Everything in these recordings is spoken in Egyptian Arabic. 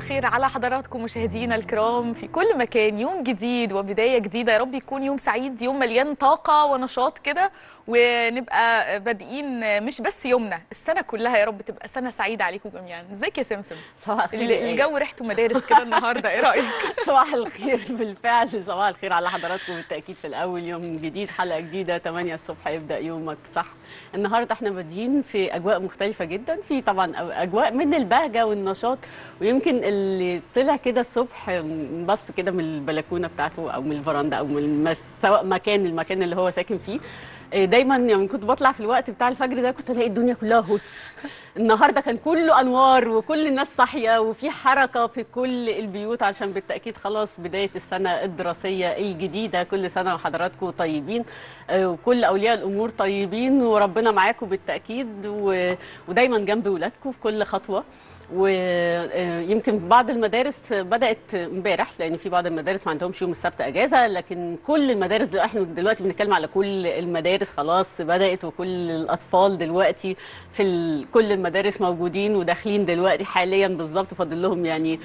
الخير على حضراتكم مشاهدينا الكرام في كل مكان يوم جديد وبداية جديدة يا رب يكون يوم سعيد يوم مليان طاقة ونشاط كده ونبقى بادئين مش بس يومنا السنة كلها يا رب تبقى سنة سعيدة عليكم جميعا ازيك يا سمسم صباح الخير ال- يا آية. الجو ريحته مدارس كده النهارده ايه رأيك صباح الخير بالفعل صباح الخير على حضراتكم بالتاكيد في الاول يوم جديد حلقه جديده 8 الصبح يبدا يومك صح النهارده احنا بادئين في اجواء مختلفه جدا في طبعا أو- اجواء من البهجه والنشاط ويمكن اللي طلع كده الصبح بص كده من البلكونه بتاعته او من الفرندا او من المس... سواء مكان المكان اللي هو ساكن فيه إيه، دايما يوم كنت بطلع في الوقت بتاع الفجر ده كنت الاقي الدنيا كلها هس النهارده كان كله انوار وكل الناس صاحيه وفي حركه في كل البيوت عشان بالتاكيد خلاص بدايه السنه الدراسيه الجديده كل سنه وحضراتكم طيبين آه، وكل اولياء الامور طيبين وربنا معاكم بالتاكيد و... ودايما جنب ولادكم في كل خطوه ويمكن بعض المدارس بدات امبارح لان في بعض المدارس ما عندهمش يوم السبت اجازه لكن كل المدارس دلوقتي احنا دلوقتي بنتكلم على كل المدارس خلاص بدات وكل الاطفال دلوقتي في ال... كل المدارس موجودين وداخلين دلوقتي حاليا بالظبط فاضل لهم يعني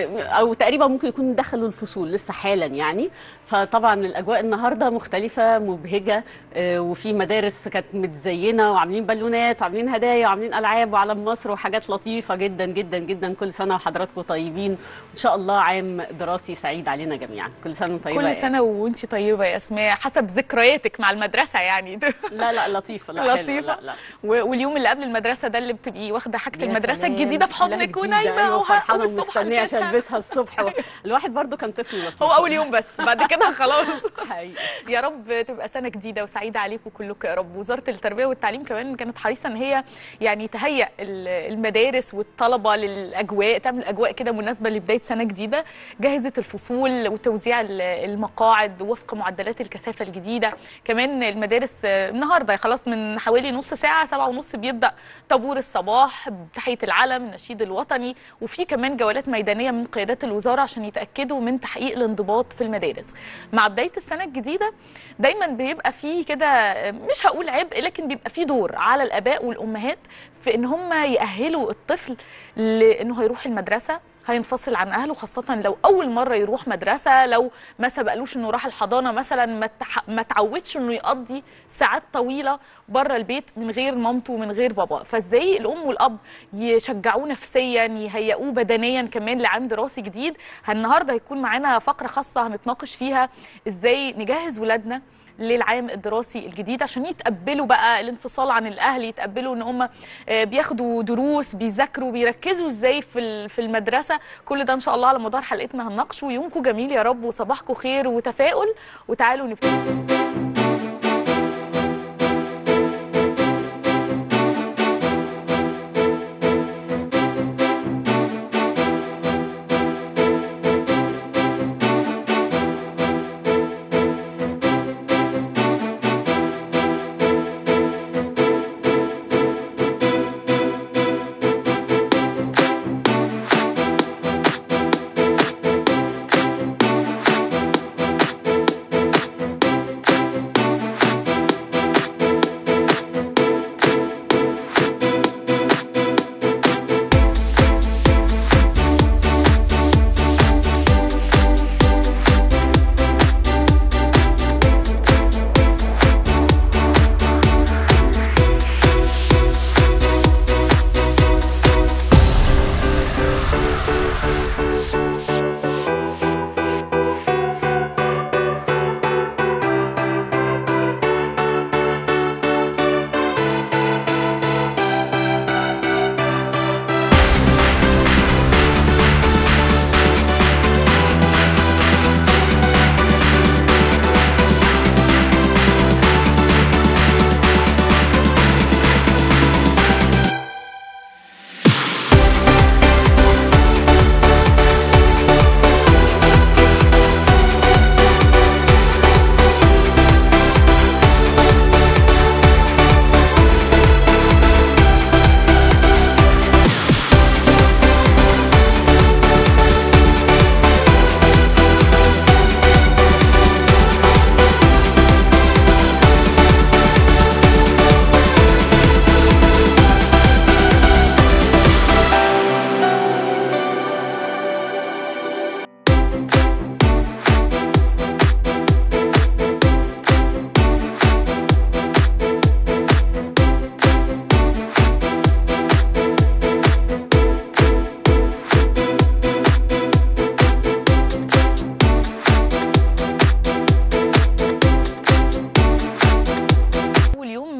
او تقريبا ممكن يكونوا دخلوا الفصول لسه حالا يعني فطبعا الاجواء النهارده مختلفه مبهجه آه، وفي مدارس كانت متزينه وعاملين بالونات وعاملين هدايا وعاملين العاب وعلم مصر وحاجات لطيفه جدا جدا جدا كل سنه وحضراتكم طيبين وان شاء الله عام دراسي سعيد علينا جميعا كل سنه وانتم طيبه كل يا سنة وانتي طيبة يا اسماء حسب ذكرياتك مع المدرسة يعني لا لا لطيفه لا حلوة، لطيفة لا لا و- واليوم اللي قبل المدرسة ده اللي بتبقي واخدة حاجة يا المدرسة سلام، الجديدة في كلها حضنك جديدة، ونايمة أيوة، وهقوم فرحانه الصبح ومستنيه عشان ألبسها. البسها الصبح و... الواحد برضو كان طفل لطيف هو أول يوم بس بعد كده خلاص حقيقي. يا رب تبقى سنه جديده وسعيده عليكم كلكم يا رب وزاره التربيه والتعليم كمان كانت حريصه ان هي يعني تهيئ ال- المدارس والطلبه للاجواء تعمل اجواء كده مناسبه لبدايه سنه جديده جهزت الفصول وتوزيع ال- المقاعد وفق معدلات الكثافه الجديده كمان المدارس آه، النهارده خلاص من حوالي نص ساعه سبعة ونص بيبدا طابور الصباح بتحيه العلم النشيد الوطني وفي كمان جولات ميدانيه من قيادات الوزاره عشان يتاكدوا من تحقيق الانضباط في المدارس مع بدايه السنه الجديده دايما بيبقى فيه كده مش هقول عبء لكن بيبقى فيه دور على الاباء والامهات في ان هم يأهلوا الطفل لانه هيروح المدرسه هينفصل عن اهله خاصه لو اول مره يروح مدرسه لو ما سبقلوش انه راح الحضانه مثلا ما تح- ما تعودش انه يقضي ساعات طويله بره البيت من غير مامته ومن غير بابا فازاي الام والاب يشجعوه نفسيا يهيئوه بدنيا كمان لعام دراسي جديد النهارده هيكون معانا فقره خاصه هنتناقش فيها ازاي نجهز ولادنا للعام الدراسي الجديد عشان يتقبلوا بقى الانفصال عن الاهل يتقبلوا ان هم آه، بياخدوا دروس بيذاكروا بيركزوا ازاي في ال- في المدرسه كل ده ان شاء الله على مدار حلقتنا هنناقشه يومكم جميل يا رب وصباحكم خير وتفاؤل وتعالوا نبتدي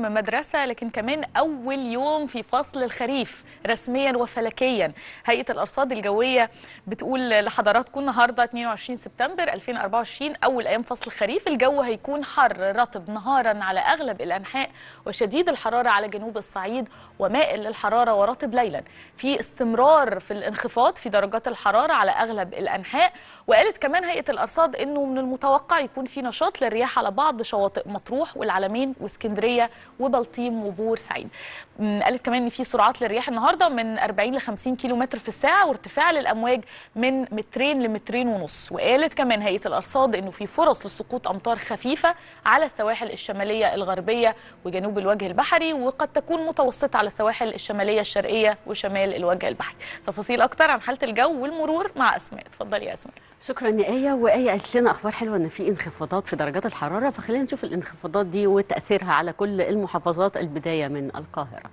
مدرسة لكن كمان أول يوم في فصل الخريف رسميا وفلكيا هيئة الأرصاد الجوية بتقول لحضراتكم النهاردة 22 سبتمبر 2024 أول أيام فصل الخريف الجو هيكون حر رطب نهارا على أغلب الأنحاء وشديد الحرارة على جنوب الصعيد ومائل للحرارة ورطب ليلا في استمرار في الانخفاض في درجات الحرارة على أغلب الأنحاء وقالت كمان هيئة الأرصاد أنه من المتوقع يكون في نشاط للرياح على بعض شواطئ مطروح والعلمين واسكندرية وبلطيم وبورسعيد م، قالت كمان ان في سرعات للرياح النهارده من 40 ل 50 كيلو متر في الساعه وارتفاع للامواج من مترين لمترين ونص وقالت كمان هيئه الارصاد انه في فرص لسقوط امطار خفيفه على السواحل الشماليه الغربيه وجنوب الوجه البحري وقد تكون متوسطه على السواحل الشماليه الشرقيه وشمال الوجه البحري تفاصيل اكتر عن حاله الجو والمرور مع اسماء اتفضلي يا اسماء شكرا يا ايه وايه قالت لنا اخبار حلوه ان في انخفاضات في درجات الحراره فخلينا نشوف الانخفاضات دي وتاثيرها على كل المحافظات البدايه من القاهره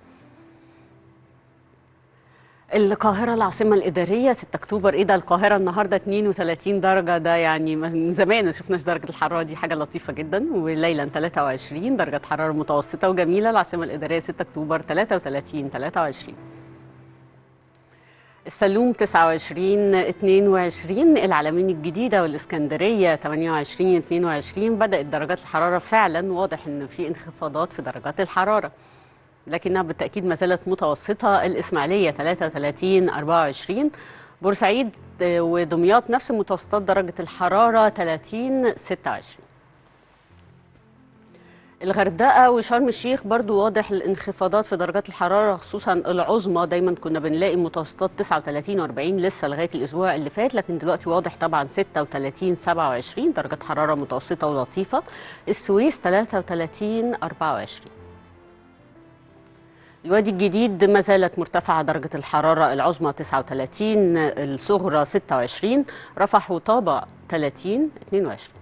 القاهرة العاصمة الإدارية 6 أكتوبر إيه ده القاهرة النهاردة 32 درجة ده يعني من زمان ما شفناش درجة الحرارة دي حاجة لطيفة جدا وليلا 23 درجة حرارة متوسطة وجميلة العاصمة الإدارية 6 أكتوبر 33 23 السلوم 29 22 العلمين الجديدة والإسكندرية 28 22 بدأت درجات الحرارة فعلا واضح إن في انخفاضات في درجات الحرارة لكنها بالتأكيد ما زالت متوسطة الإسماعيلية 33 24 بورسعيد آه، ودمياط نفس متوسطات درجة الحرارة 30 26 الغردقة وشرم الشيخ برضو واضح الانخفاضات في درجات الحرارة خصوصا العظمى دايما كنا بنلاقي متوسطات 39 و40 لسه لغاية الأسبوع اللي فات لكن دلوقتي واضح طبعا 36 27 درجة حرارة متوسطة ولطيفة السويس 33 24 الوادي الجديد ما زالت مرتفعة درجة الحرارة العظمى 39 الصغرى 26 رفح وطابة 30 22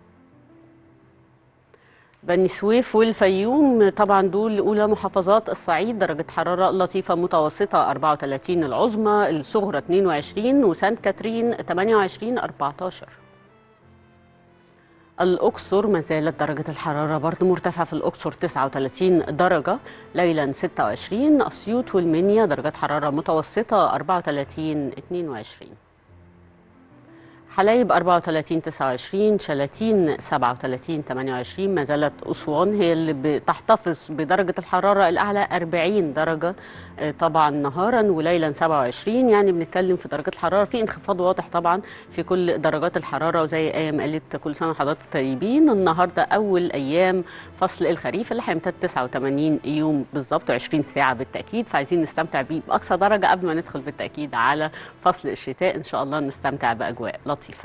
بني سويف والفيوم طبعا دول اولى محافظات الصعيد درجه حراره لطيفه متوسطه 34 العظمى الصغرى 22 وسانت كاترين 28 14 الأقصر ما زالت درجة الحرارة برضو مرتفعة في الأقصر 39 درجة ليلا 26 أسيوط والمنيا درجة حرارة متوسطة 34 22 حلايب 34 29 شلاتين 37 28 ما زالت أسوان هي اللي بتحتفظ بدرجة الحرارة الأعلى 40 درجة آه، طبعا نهارا وليلا 27 يعني بنتكلم في درجات الحرارة في انخفاض واضح طبعا في كل درجات الحرارة وزي آية ما قالت كل سنة وحضراتكم طيبين النهاردة أول أيام فصل الخريف اللي هيمتد 89 يوم بالظبط 20 ساعة بالتأكيد فعايزين نستمتع بيه بأقصى درجة قبل ما ندخل بالتأكيد على فصل الشتاء إن شاء الله نستمتع بأجواء لطيفة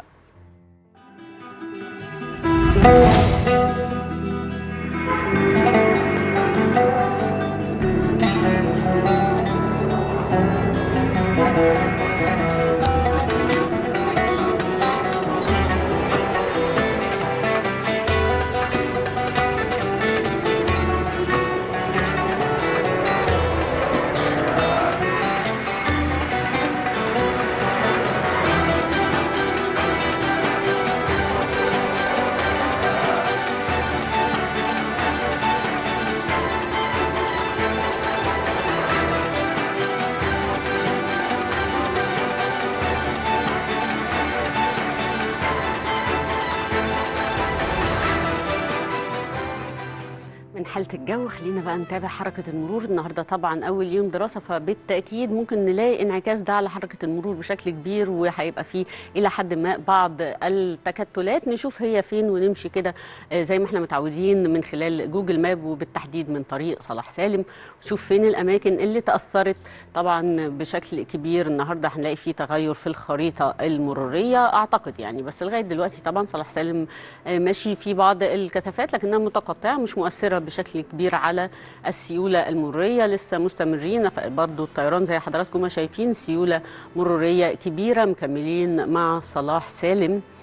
من حالة الجو خلينا بقى نتابع حركة المرور النهاردة طبعا أول يوم دراسة فبالتأكيد ممكن نلاقي انعكاس ده على حركة المرور بشكل كبير وهيبقى فيه إلى حد ما بعض التكتلات نشوف هي فين ونمشي كده آه، زي ما احنا متعودين من خلال جوجل ماب وبالتحديد من طريق صلاح سالم نشوف فين الأماكن اللي تأثرت طبعا بشكل كبير النهاردة هنلاقي فيه تغير في الخريطة المرورية أعتقد يعني بس لغاية دلوقتي طبعا صلاح سالم آه، ماشي في بعض الكثافات لكنها متقطعة مش مؤثرة بشكل كبير على السيولة المرورية لسه مستمرين برضو الطيران زي حضراتكم ما شايفين سيولة مرورية كبيرة مكملين مع صلاح سالم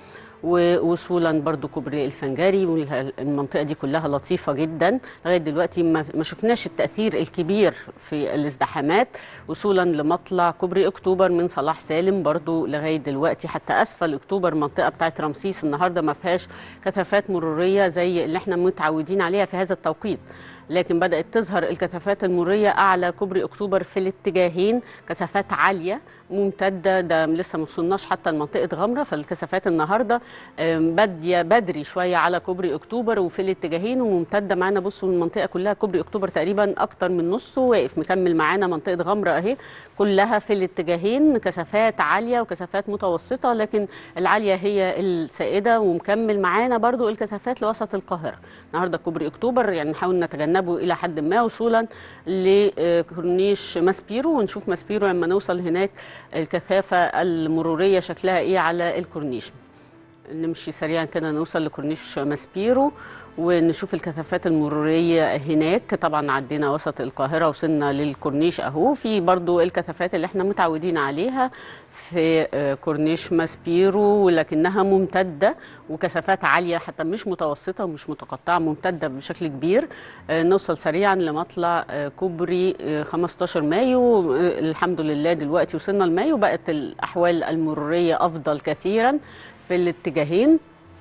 ووصولا برضو كوبري الفنجاري والمنطقه دي كلها لطيفه جدا لغايه دلوقتي ما ما شفناش التاثير الكبير في الازدحامات وصولا لمطلع كوبري اكتوبر من صلاح سالم برضو لغايه دلوقتي حتى اسفل اكتوبر المنطقه بتاعت رمسيس النهارده ما فيهاش كثافات مروريه زي اللي احنا متعودين عليها في هذا التوقيت لكن بدات تظهر الكثافات المروريه اعلى كوبري اكتوبر في الاتجاهين كثافات عاليه ممتده ده لسه ما وصلناش حتى لمنطقه غمره فالكثافات النهارده آم، باديه بدري شويه على كوبري اكتوبر وفي الاتجاهين وممتده معانا بصوا المنطقه كلها كوبري اكتوبر تقريبا اكتر من نصه واقف مكمل معانا منطقه غمره اهي كلها في الاتجاهين كثافات عاليه وكثافات متوسطه لكن العاليه هي السائده ومكمل معانا برضو الكثافات لوسط القاهره النهارده كوبري اكتوبر يعني نحاول نتجنبه الى حد ما وصولا لكورنيش ماسبيرو ونشوف ماسبيرو لما نوصل هناك الكثافه المروريه شكلها ايه على الكورنيش نمشي سريعا كده نوصل لكورنيش ماسبيرو ونشوف الكثافات المرورية هناك طبعا عدينا وسط القاهرة وصلنا للكورنيش اهو في برضو الكثافات اللي احنا متعودين عليها في آه، كورنيش ماسبيرو لكنها ممتدة وكثافات عالية حتى مش متوسطة ومش متقطعة ممتدة بشكل كبير آه، نوصل سريعا لمطلع آه، كوبري آه، 15 مايو آه، الحمد لله دلوقتي وصلنا لمايو بقت الأحوال المرورية أفضل كثيرا في الاتجاهين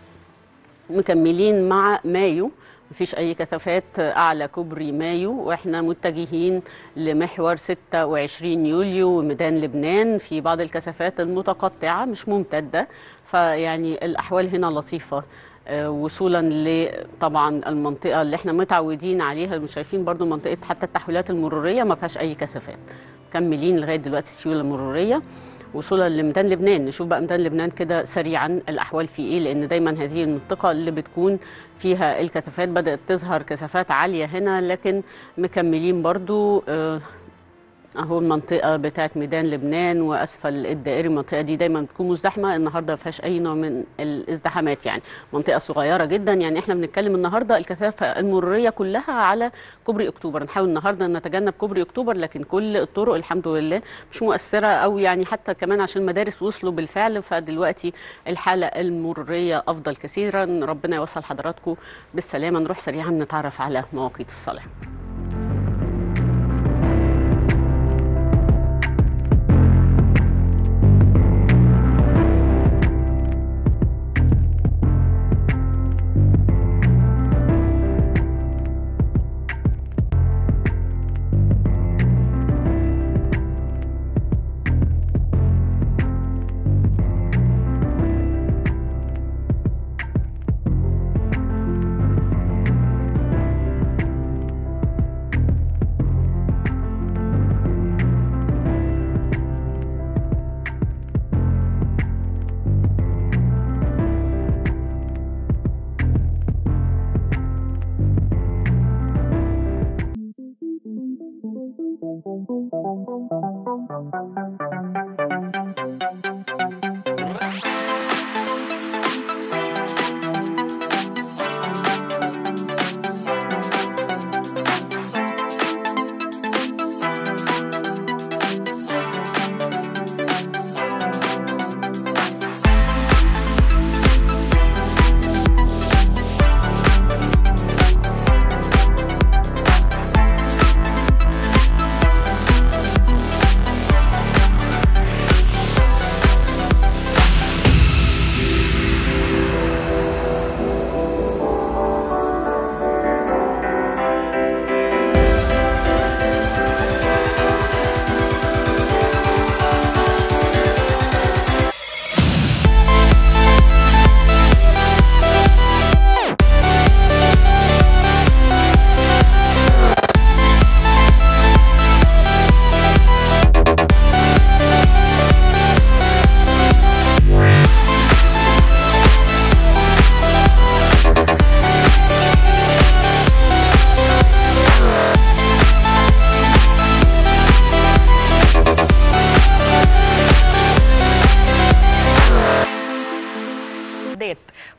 مكملين مع مايو مفيش اي كثافات اعلى كوبري مايو واحنا متجهين لمحور 26 يوليو وميدان لبنان في بعض الكثافات المتقطعه مش ممتده فيعني الاحوال هنا لطيفه آه، وصولا لطبعا المنطقه اللي احنا متعودين عليها مش شايفين برضو منطقه حتى التحويلات المروريه ما فيهاش اي كثافات مكملين لغايه دلوقتي السيوله المروريه وصولا لميدان لبنان نشوف بقى ميدان لبنان كده سريعا الاحوال فيه ايه لان دايما هذه المنطقه اللي بتكون فيها الكثافات بدات تظهر كثافات عاليه هنا لكن مكملين برضو آه، اهو المنطقه بتاعت ميدان لبنان واسفل الدائري المنطقه دي دايما بتكون مزدحمه النهارده ما فيهاش اي نوع من الازدحامات يعني منطقه صغيره جدا يعني احنا بنتكلم النهارده الكثافه المروريه كلها على كوبري اكتوبر نحاول النهارده نتجنب كوبري اكتوبر لكن كل الطرق الحمد لله مش مؤثره او يعني حتى كمان عشان المدارس وصلوا بالفعل فدلوقتي الحاله المروريه افضل كثيرا ربنا يوصل حضراتكم بالسلامه نروح سريعا نتعرف على مواقيت الصلاه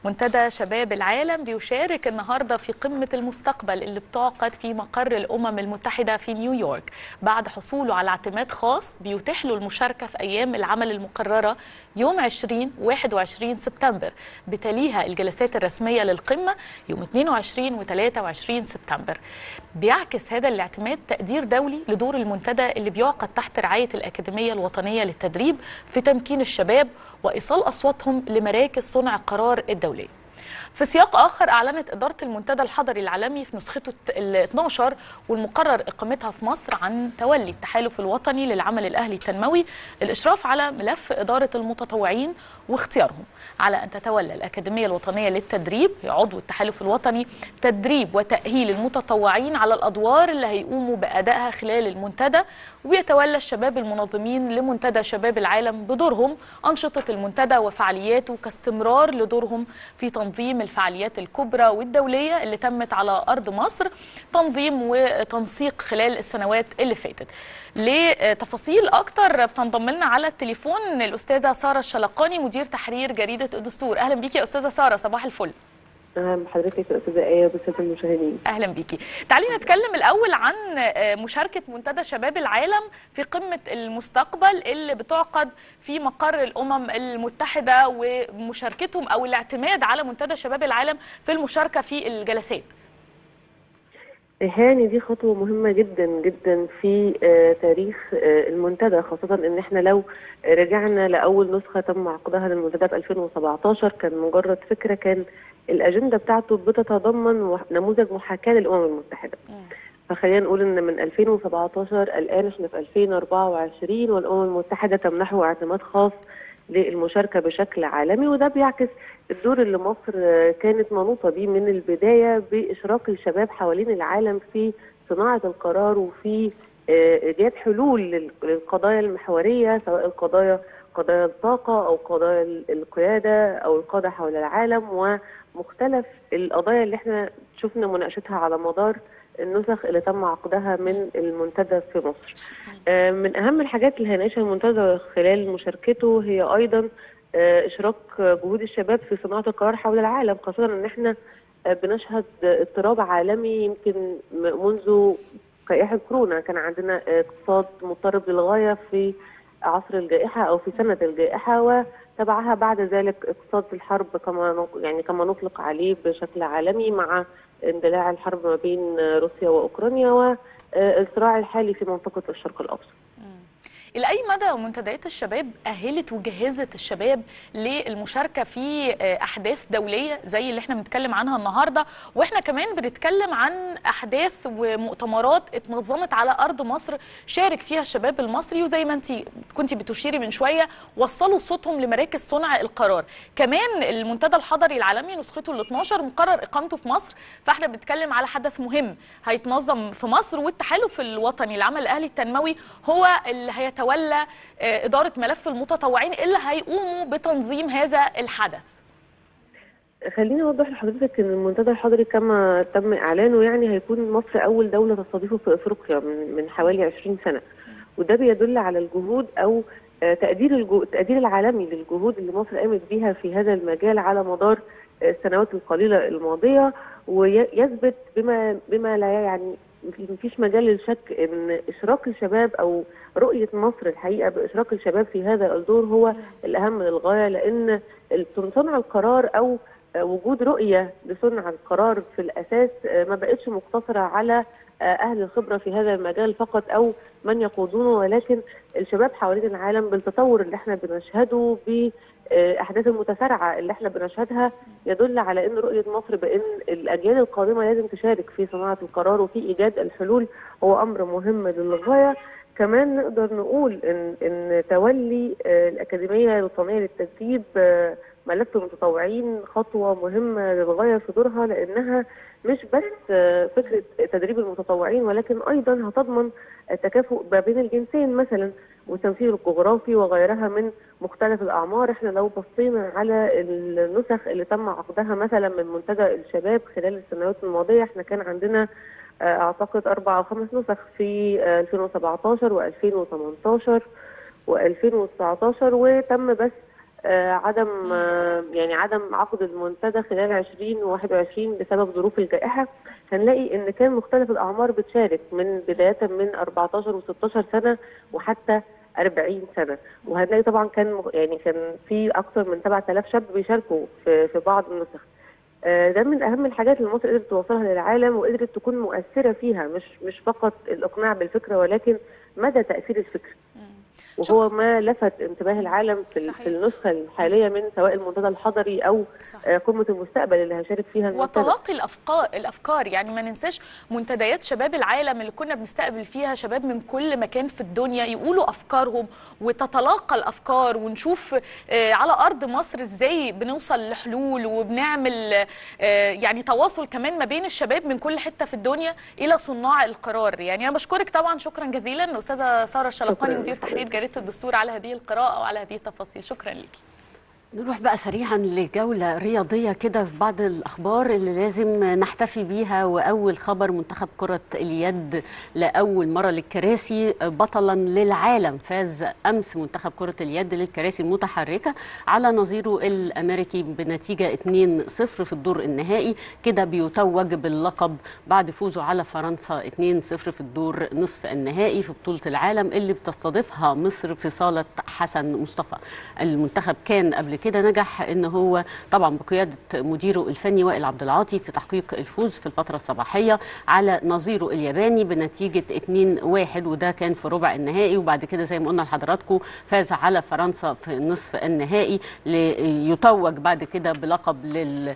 منتدى شباب العالم بيشارك النهارده في قمه المستقبل اللي بتعقد في مقر الامم المتحده في نيويورك بعد حصوله على اعتماد خاص بيتيح له المشاركه في ايام العمل المقرره يوم 20 21 سبتمبر بتليها الجلسات الرسميه للقمه يوم 22 و 23 سبتمبر بيعكس هذا الاعتماد تقدير دولي لدور المنتدى اللي بيعقد تحت رعايه الاكاديميه الوطنيه للتدريب في تمكين الشباب وايصال اصواتهم لمراكز صنع القرار الدوليه في سياق اخر اعلنت اداره المنتدى الحضري العالمي في نسخته ال 12 والمقرر اقامتها في مصر عن تولي التحالف الوطني للعمل الاهلي التنموي الاشراف على ملف اداره المتطوعين واختيارهم على ان تتولى الاكاديميه الوطنيه للتدريب عضو التحالف الوطني تدريب وتاهيل المتطوعين على الادوار اللي هيقوموا بادائها خلال المنتدى ويتولى الشباب المنظمين لمنتدى شباب العالم بدورهم انشطه المنتدى وفعالياته كاستمرار لدورهم في تنظيم الفعاليات الكبرى والدوليه اللي تمت على ارض مصر تنظيم وتنسيق خلال السنوات اللي فاتت لتفاصيل اكتر بتنضم لنا على التليفون الاستاذه ساره الشلقاني مدير تحرير جريده الدستور اهلا بيكي يا استاذه ساره صباح الفل اهلا بحضرتك يا استاذه ايه وبالساده المشاهدين اهلا بيكي تعالي نتكلم الاول عن مشاركه منتدى شباب العالم في قمه المستقبل اللي بتعقد في مقر الامم المتحده ومشاركتهم او الاعتماد على منتدى شباب العالم في المشاركه في الجلسات هاني دي خطوة مهمة جدا جدا في آه تاريخ آه المنتدى خاصة ان احنا لو رجعنا لأول نسخة تم عقدها للمنتدى في 2017 كان مجرد فكرة كان الأجندة بتاعته بتتضمن نموذج محاكاة للأمم المتحدة فخلينا نقول ان من 2017 الآن احنا في 2024 والأمم المتحدة تمنحه اعتماد خاص للمشاركة بشكل عالمي وده بيعكس الدور اللي مصر كانت منوطة بيه من البداية بإشراك الشباب حوالين العالم في صناعة القرار وفي إيجاد حلول للقضايا المحورية سواء القضايا قضايا الطاقة أو قضايا القيادة أو القادة حول العالم ومختلف القضايا اللي احنا شفنا مناقشتها على مدار النسخ اللي تم عقدها من المنتدى في مصر. من اهم الحاجات اللي هيناقشها المنتدى خلال مشاركته هي ايضا اشراك جهود الشباب في صناعه القرار حول العالم خاصه ان احنا بنشهد اضطراب عالمي يمكن منذ جائحه كورونا كان عندنا اقتصاد مضطرب للغايه في عصر الجائحه او في سنه الجائحه وتبعها بعد ذلك اقتصاد الحرب كما يعني كما نطلق عليه بشكل عالمي مع اندلاع الحرب ما بين روسيا واوكرانيا والصراع الحالي في منطقه الشرق الاوسط. إلى أي مدى منتديات الشباب أهلت وجهزت الشباب للمشاركة في أحداث دولية زي اللي احنا بنتكلم عنها النهاردة وإحنا كمان بنتكلم عن أحداث ومؤتمرات اتنظمت على أرض مصر شارك فيها الشباب المصري وزي ما أنت كنت بتشيري من شوية وصلوا صوتهم لمراكز صنع القرار كمان المنتدى الحضري العالمي نسخته ال 12 مقرر إقامته في مصر فإحنا بنتكلم على حدث مهم هيتنظم في مصر والتحالف الوطني للعمل الأهلي التنموي هو اللي هيتولى تولى إدارة ملف المتطوعين اللي هيقوموا بتنظيم هذا الحدث خليني اوضح لحضرتك ان المنتدى الحضري كما تم اعلانه يعني هيكون مصر اول دوله تستضيفه في افريقيا من من حوالي 20 سنه وده بيدل على الجهود او تقدير الجو... التقدير العالمي للجهود اللي مصر قامت بيها في هذا المجال على مدار السنوات القليله الماضيه ويثبت بما بما لا يعني مفيش مجال للشك ان اشراك الشباب او رؤيه مصر الحقيقه باشراك الشباب في هذا الدور هو الاهم للغايه لان صنع القرار او وجود رؤيه لصنع القرار في الاساس ما بقتش مقتصره على اهل الخبره في هذا المجال فقط او من يقودونه ولكن الشباب حوالين العالم بالتطور اللي احنا بنشهده باحداث المتسارعه اللي احنا بنشهدها يدل على ان رؤيه مصر بان الاجيال القادمه لازم تشارك في صناعه القرار وفي ايجاد الحلول هو امر مهم للغايه كمان نقدر نقول ان ان تولي الاكاديميه الوطنيه للتدريب ملف المتطوعين خطوه مهمه للغايه في دورها لانها مش بس فكره تدريب المتطوعين ولكن ايضا هتضمن التكافؤ ما بين الجنسين مثلا والتمثيل الجغرافي وغيرها من مختلف الاعمار احنا لو بصينا على النسخ اللي تم عقدها مثلا من منتدى الشباب خلال السنوات الماضيه احنا كان عندنا اعتقد اربع او خمس نسخ في 2017 و2018 و2019 وتم بس آه، عدم آه، يعني عدم عقد المنتدى خلال 2021 بسبب ظروف الجائحه هنلاقي ان كان مختلف الاعمار بتشارك من بدايه من 14 و16 سنه وحتى 40 سنه وهنلاقي طبعا كان مغ- يعني كان في اكثر من 7000 شاب بيشاركوا في في بعض النسخ آه، ده من اهم الحاجات اللي مصر قدرت توصلها للعالم وقدرت تكون مؤثره فيها مش مش فقط الاقناع بالفكره ولكن مدى تاثير الفكر وهو ما لفت انتباه العالم في, ال- صحيح. في النسخه الحاليه من سواء المنتدى الحضري او صح. آه، قمه المستقبل اللي هيشارك فيها المنتدى وتلاقي الافكار الافكار يعني ما ننساش منتديات شباب العالم اللي كنا بنستقبل فيها شباب من كل مكان في الدنيا يقولوا افكارهم وتتلاقى الافكار ونشوف آه، على ارض مصر ازاي بنوصل لحلول وبنعمل آه، يعني تواصل كمان ما بين الشباب من كل حته في الدنيا الى صناع القرار يعني انا بشكرك طبعا شكرا جزيلا الاستاذه ساره الشلقاني شكراً. مدير تحرير جريده الدستور على هذه القراءه وعلى هذه التفاصيل شكرا ليكي نروح بقى سريعا لجولة رياضية كده في بعض الأخبار اللي لازم نحتفي بيها وأول خبر منتخب كرة اليد لأول مرة للكراسي بطلا للعالم فاز أمس منتخب كرة اليد للكراسي المتحركة على نظيره الأمريكي بنتيجة 2-0 في الدور النهائي كده بيتوج باللقب بعد فوزه على فرنسا 2-0 في الدور نصف النهائي في بطولة العالم اللي بتستضيفها مصر في صالة حسن مصطفى المنتخب كان قبل كده نجح ان هو طبعا بقياده مديره الفني وائل عبد العاطي في تحقيق الفوز في الفتره الصباحيه على نظيره الياباني بنتيجه 2-1 وده كان في ربع النهائي وبعد كده زي ما قلنا لحضراتكم فاز على فرنسا في نصف النهائي ليتوج بعد كده بلقب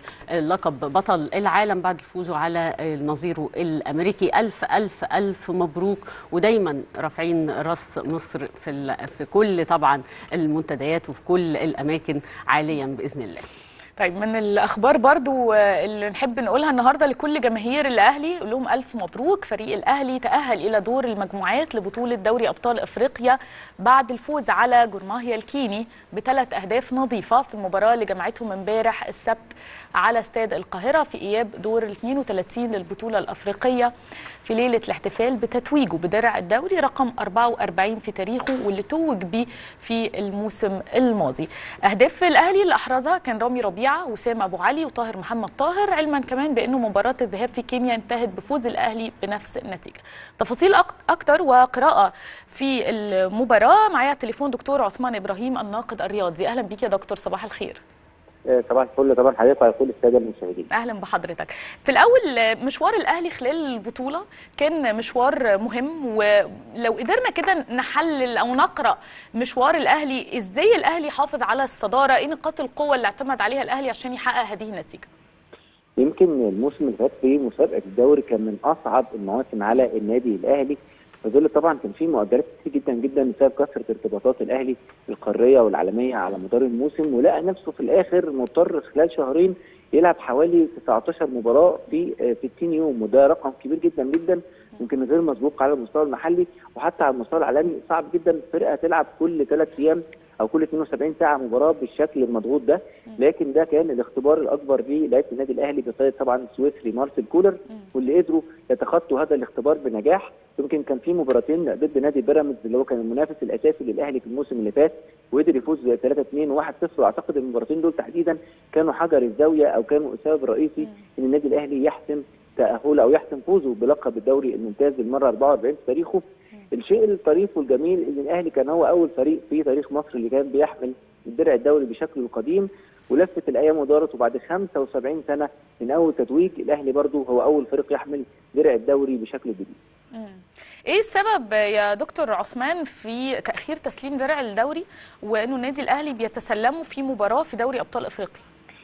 للقب بطل العالم بعد فوزه على نظيره الامريكي الف الف الف مبروك ودايما رافعين راس مصر في ال- في كل طبعا المنتديات وفي كل الاماكن عاليا باذن الله طيب من الاخبار برضو آه، اللي نحب نقولها النهارده لكل جماهير الاهلي نقول لهم الف مبروك فريق الاهلي تاهل الى دور المجموعات لبطوله دوري ابطال افريقيا بعد الفوز على جورماهيا الكيني بثلاث اهداف نظيفه في المباراه اللي جمعتهم امبارح السبت على استاد القاهره في اياب دور ال 32 للبطوله الافريقيه في ليله الاحتفال بتتويجه بدرع الدوري رقم 44 في تاريخه واللي توج بيه في الموسم الماضي اهداف الاهلي اللي احرزها كان رامي ربيعه وسام ابو علي وطاهر محمد طاهر علما كمان بانه مباراه الذهاب في كينيا انتهت بفوز الاهلي بنفس النتيجه تفاصيل أك- اكتر وقراءه في المباراه معايا على التليفون دكتور عثمان ابراهيم الناقد الرياضي اهلا بيك يا دكتور صباح الخير آه، صباح الفل طبعا حضرتك وعلى كل الساده المشاهدين اهلا بحضرتك في الاول مشوار الاهلي خلال البطوله كان مشوار مهم ولو قدرنا كده نحلل او نقرا مشوار الاهلي ازاي الاهلي حافظ على الصداره ايه نقاط القوه اللي اعتمد عليها الاهلي عشان يحقق هذه النتيجه يمكن الموسم اللي فات في مسابقه الدوري كان من اصعب المواسم على النادي الاهلي في ظل طبعا كان في مؤجلات كتير جدا جدا بسبب كثره ارتباطات الاهلي القاريه والعالميه على مدار الموسم ولقى نفسه في الاخر مضطر خلال شهرين يلعب حوالي 19 مباراه في آه، 60 يوم وده رقم كبير جدا جدا يمكن غير مسبوق على المستوى المحلي وحتى على المستوى العالمي صعب جدا فرقه تلعب كل ثلاث ايام او كل 72 ساعه مباراه بالشكل المضغوط ده لكن ده كان الاختبار الاكبر للاعيبه النادي الاهلي بقياده طبعا السويسري مارسيل كولر واللي قدروا يتخطوا هذا الاختبار بنجاح يمكن كان في مباراتين ضد نادي بيراميدز اللي هو كان المنافس الاساسي للاهلي في الموسم اللي فات وقدر يفوز 3 2 و1 0 واعتقد المباراتين دول تحديدا كانوا حجر الزاويه او كانوا السبب الرئيسي ان النادي الاهلي يحسم تاهله او يحسم فوزه بلقب الدوري الممتاز للمره 44 في تاريخه الشيء الطريف والجميل ان الاهلي كان هو اول فريق في تاريخ مصر اللي كان بيحمل الدرع الدوري بشكله القديم ولفت الايام ودارت وبعد 75 سنه من اول تتويج الاهلي برضه هو اول فريق يحمل درع الدوري بشكله الجديد. مم. ايه السبب يا دكتور عثمان في تاخير تسليم درع الدوري وانه النادي الاهلي بيتسلمه في مباراه في دوري ابطال افريقيا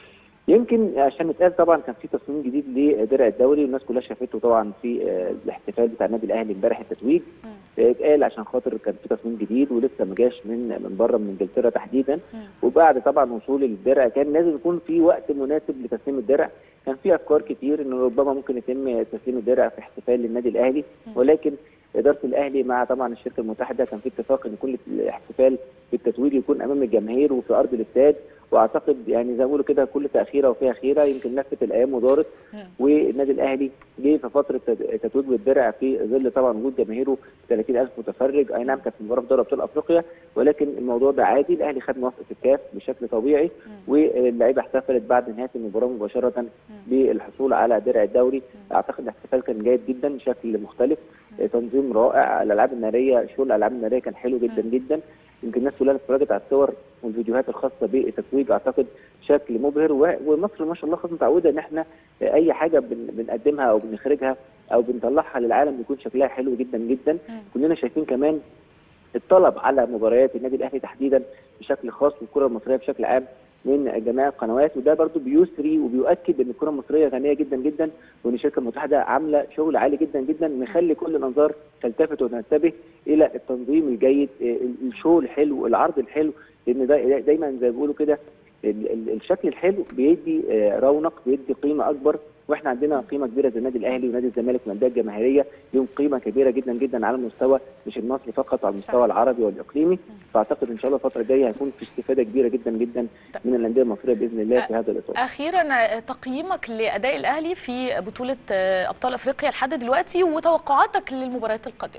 يمكن عشان نتقال طبعا كان في تصميم جديد لدرع الدوري والناس كلها شافته طبعا في آه، الاحتفال بتاع النادي الاهلي امبارح التتويج آه، اتقال عشان خاطر كان في تصميم جديد ولسه ما جاش من من بره من انجلترا تحديدا وبعد طبعا وصول الدرع كان لازم يكون في وقت مناسب لتسليم الدرع كان في افكار كتير انه ربما ممكن يتم تسليم الدرع في احتفال للنادي الاهلي ولكن اداره الاهلي مع طبعا الشركه المتحده كان في اتفاق ان كل احتفال بالتتويج يكون امام الجماهير وفي ارض الاستاد واعتقد يعني زي ما بيقولوا كده كل تاخيره وفيها خيره يمكن لفت الايام ودارت والنادي الاهلي جه في فتره تتويج بالدرع في ظل طبعا وجود جماهيره 30000 متفرج اي نعم كانت مباراه في دوري ابطال افريقيا ولكن الموضوع ده عادي الاهلي خد موافقه الكاف بشكل طبيعي واللعيبه احتفلت بعد نهايه المباراه مباشره بالحصول على درع الدوري اعتقد الاحتفال كان جيد جدا بشكل مختلف تنظيم رائع الالعاب الناريه شغل الالعاب الناريه كان حلو جدا جدا يمكن الناس كلها اتفرجت على الصور والفيديوهات الخاصه بالتتويج اعتقد شكل مبهر ومصر ما شاء الله خلاص متعوده ان احنا اي حاجه بنقدمها او بنخرجها او بنطلعها للعالم بيكون شكلها حلو جدا جدا كلنا شايفين كمان الطلب على مباريات النادي الاهلي تحديدا بشكل خاص والكره المصريه بشكل عام من جميع القنوات وده برضو بيسري وبيؤكد ان الكره المصريه غنيه جدا جدا وان الشركه المتحده عامله شغل عالي جدا جدا مخلي كل الانظار تلتفت وتنتبه الى التنظيم الجيد الشو الحلو العرض الحلو لان دا دايما زي ما بيقولوا كده الشكل الحلو بيدي رونق بيدي قيمه اكبر واحنا عندنا قيمه كبيره زي النادي الاهلي ونادي الزمالك من الانديه الجماهيريه لهم قيمه كبيره جدا جدا على المستوى مش المصري فقط على المستوى العربي والاقليمي فاعتقد ان شاء الله الفتره الجايه هيكون في استفاده كبيره جدا جدا من الانديه المصريه باذن الله في هذا الاطار. اخيرا تقييمك لاداء الاهلي في بطوله ابطال افريقيا لحد دلوقتي وتوقعاتك للمباريات القادمه.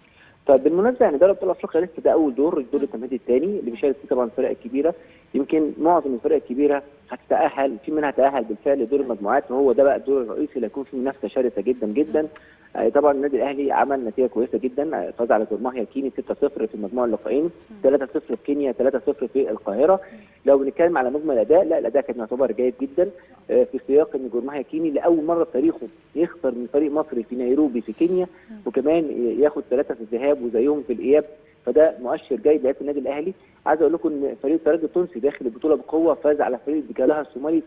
طيب بالمناسبه يعني دوري ابطال افريقيا لسه ده اول دور الدور التمهيدي الثاني اللي بيشارك فيه طبعا الفرق الكبيره يمكن معظم الفرق الكبيره هتتاهل في منها تاهل بالفعل لدور المجموعات وهو ده بقى الدور الرئيسي اللي هيكون فيه منافسه شرسه جدا جدا طبعا النادي الاهلي عمل نتيجه كويسه جدا فاز على جورماهيا كيني 6-0 في المجموعه اللقاءين 3-0 في كينيا 3-0 في القاهره لو بنتكلم على مجمل الاداء لا الاداء كان يعتبر جيد جدا في سياق ان جورماهيا كيني لاول مره في تاريخه يخسر من فريق مصري في نيروبي في كينيا وكمان ياخد ثلاثه في الذهاب وزيهم في الاياب فده مؤشر جيد لعيبه النادي الاهلي عايز اقول لكم ان فريق الترجي التونسي داخل البطوله بقوه فاز على فريق بجالها الصومالي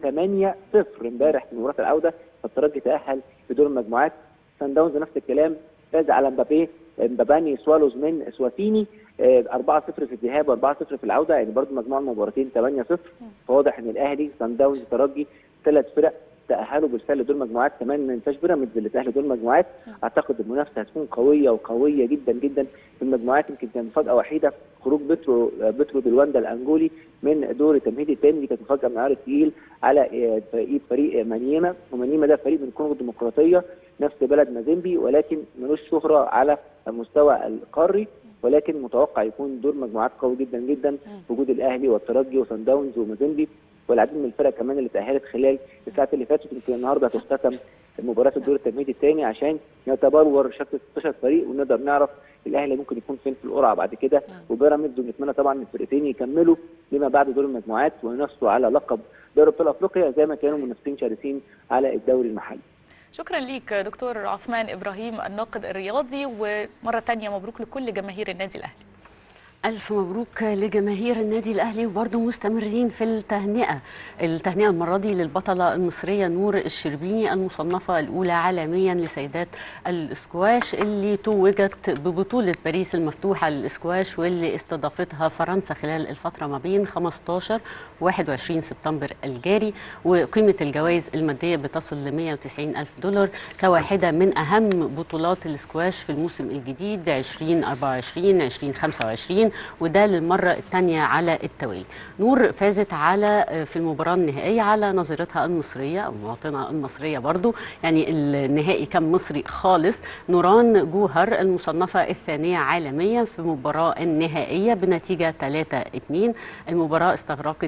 8-0 امبارح في مباراه العوده فالترجي تاهل في دور المجموعات سان داونز نفس الكلام فاز على مبابي مباباني سوالوز من سواتيني 4-0 في الذهاب و4-0 في العوده يعني برضه مجموع المباراتين 8-0 فواضح ان الاهلي سان داونز ترجي ثلاث فرق تاهلوا بالفعل لدور المجموعات كمان ما ننساش بيراميدز اللي تاهل لدور المجموعات اعتقد المنافسه هتكون قويه وقويه جدا جدا في المجموعات يمكن كان مفاجاه وحيده خروج بترو بترو دلواندا الانجولي من دور التمهيدي الثاني دي كانت مفاجاه من عيار الثقيل على ايد فريق مانيما ومانيما ده فريق من الكونغو الديمقراطيه نفس بلد مازيمبي ولكن ملوش شهره على المستوى القاري ولكن متوقع يكون دور مجموعات قوي جدا جدا وجود الاهلي والترجي وصن داونز ومازيمبي والعديد من الفرق كمان اللي تاهلت خلال الساعات اللي فاتت يمكن النهارده هتختتم مباراه الدور التمهيدي الثاني عشان يتبلور شكل 16 فريق ونقدر نعرف الاهلي ممكن يكون فين في القرعه بعد كده وبيراميدز ونتمنى طبعا الفرقتين يكملوا لما بعد دور المجموعات وينافسوا على لقب دوري ابطال افريقيا زي ما كانوا منافسين شرسين على الدوري المحلي. شكرا ليك دكتور عثمان ابراهيم الناقد الرياضي ومره ثانيه مبروك لكل جماهير النادي الاهلي. ألف مبروك لجماهير النادي الأهلي وبرضه مستمرين في التهنئة التهنئة المرة دي للبطلة المصرية نور الشربيني المصنفة الأولى عالميا لسيدات الاسكواش اللي توجت ببطولة باريس المفتوحة للاسكواش واللي استضافتها فرنسا خلال الفترة ما بين 15 21 سبتمبر الجاري وقيمة الجوائز المادية بتصل ل 190 ألف دولار كواحدة من أهم بطولات الاسكواش في الموسم الجديد 2024 2025 وده للمرة الثانية على التوالي نور فازت على في المباراة النهائية على نظيرتها المصرية أو المواطنة المصرية برضو يعني النهائي كان مصري خالص نوران جوهر المصنفة الثانية عالميا في المباراة النهائية بنتيجة 3-2 المباراة استغرقت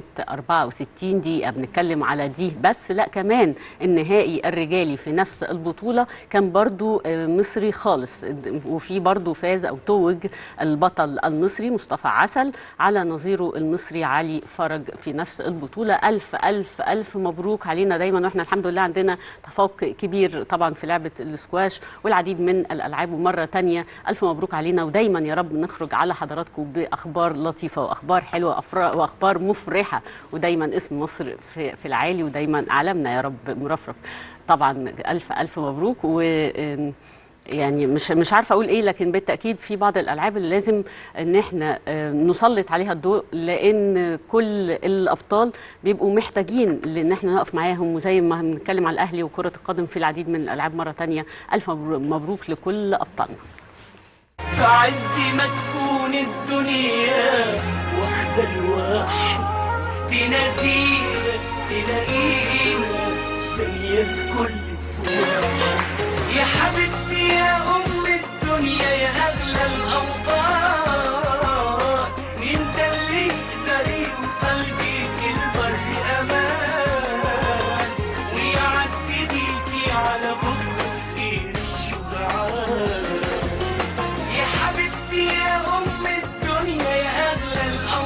64 دقيقة بنتكلم على دي بس لا كمان النهائي الرجالي في نفس البطولة كان برضو مصري خالص وفي برضو فاز أو توج البطل المصري مصطفى عسل على نظيره المصري علي فرج في نفس البطولة ألف ألف ألف مبروك علينا دايما وإحنا الحمد لله عندنا تفوق كبير طبعا في لعبة الاسكواش والعديد من الألعاب ومرة تانية ألف مبروك علينا ودايما يا رب نخرج على حضراتكم بأخبار لطيفة وأخبار حلوة وأخبار مفرحة ودايما اسم مصر في, في العالي ودايما علمنا يا رب مرفرف طبعا ألف ألف مبروك و يعني مش مش عارفه اقول ايه لكن بالتاكيد في بعض الالعاب اللي لازم ان احنا نسلط عليها الضوء لان كل الابطال بيبقوا محتاجين لان احنا نقف معاهم وزي ما بنتكلم على الاهلي وكره القدم في العديد من الالعاب مره ثانيه الف مبروك لكل ابطالنا في عز ما تكون الدنيا واخدة الواحد تنادينا تلاقينا زيك كل فوق يا حبيبتي يا أم الدنيا يا أغلى الأوطان انت اللي يقدر يوصل بيك البر أمان ويعدي بيكي على بكرة خير الشجعان يا حبيبتي يا أم الدنيا يا أغلى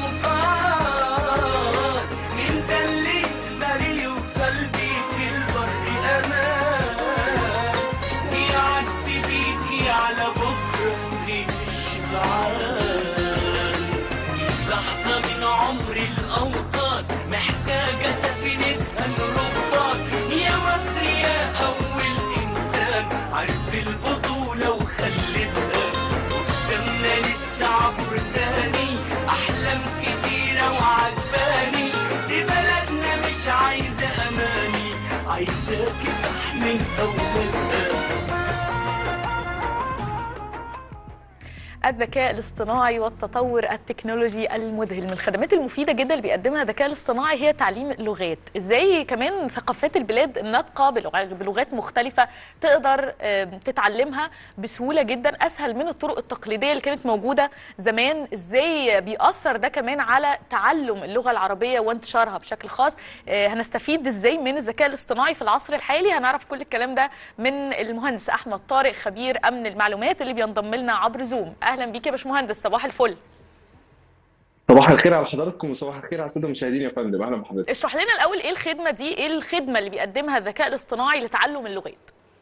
الأوطان انت اللي يقدر يوصل بيك البر أمان ويعدي بيكي على بكرة خير الشجعان لحظة من عمر الأوطان محتاجة سفينتها الرباط يا مصر يا أول إنسان عارف البطولة وخلتها قدامنا لسه عبر تاني أحلام كتيرة وعجباني دي بلدنا مش عايزة أماني عايزة كفاح من أولادها الذكاء الاصطناعي والتطور التكنولوجي المذهل من الخدمات المفيدة جدا اللي بيقدمها الذكاء الاصطناعي هي تعليم اللغات ازاي كمان ثقافات البلاد الناطقة بلغ- بلغات مختلفة تقدر آم، تتعلمها بسهولة جدا اسهل من الطرق التقليدية اللي كانت موجودة زمان ازاي بيأثر ده كمان على تعلم اللغة العربية وانتشارها بشكل خاص آه، هنستفيد ازاي من الذكاء الاصطناعي في العصر الحالي هنعرف كل الكلام ده من المهندس احمد طارق خبير امن المعلومات اللي بينضم لنا عبر زوم اهلا بيك يا باشمهندس صباح الفل صباح الخير على حضراتكم وصباح الخير على كل المشاهدين يا فندم اهلا بحضرتك اشرح لنا الاول ايه الخدمه دي ايه الخدمه اللي بيقدمها الذكاء الاصطناعي لتعلم اللغات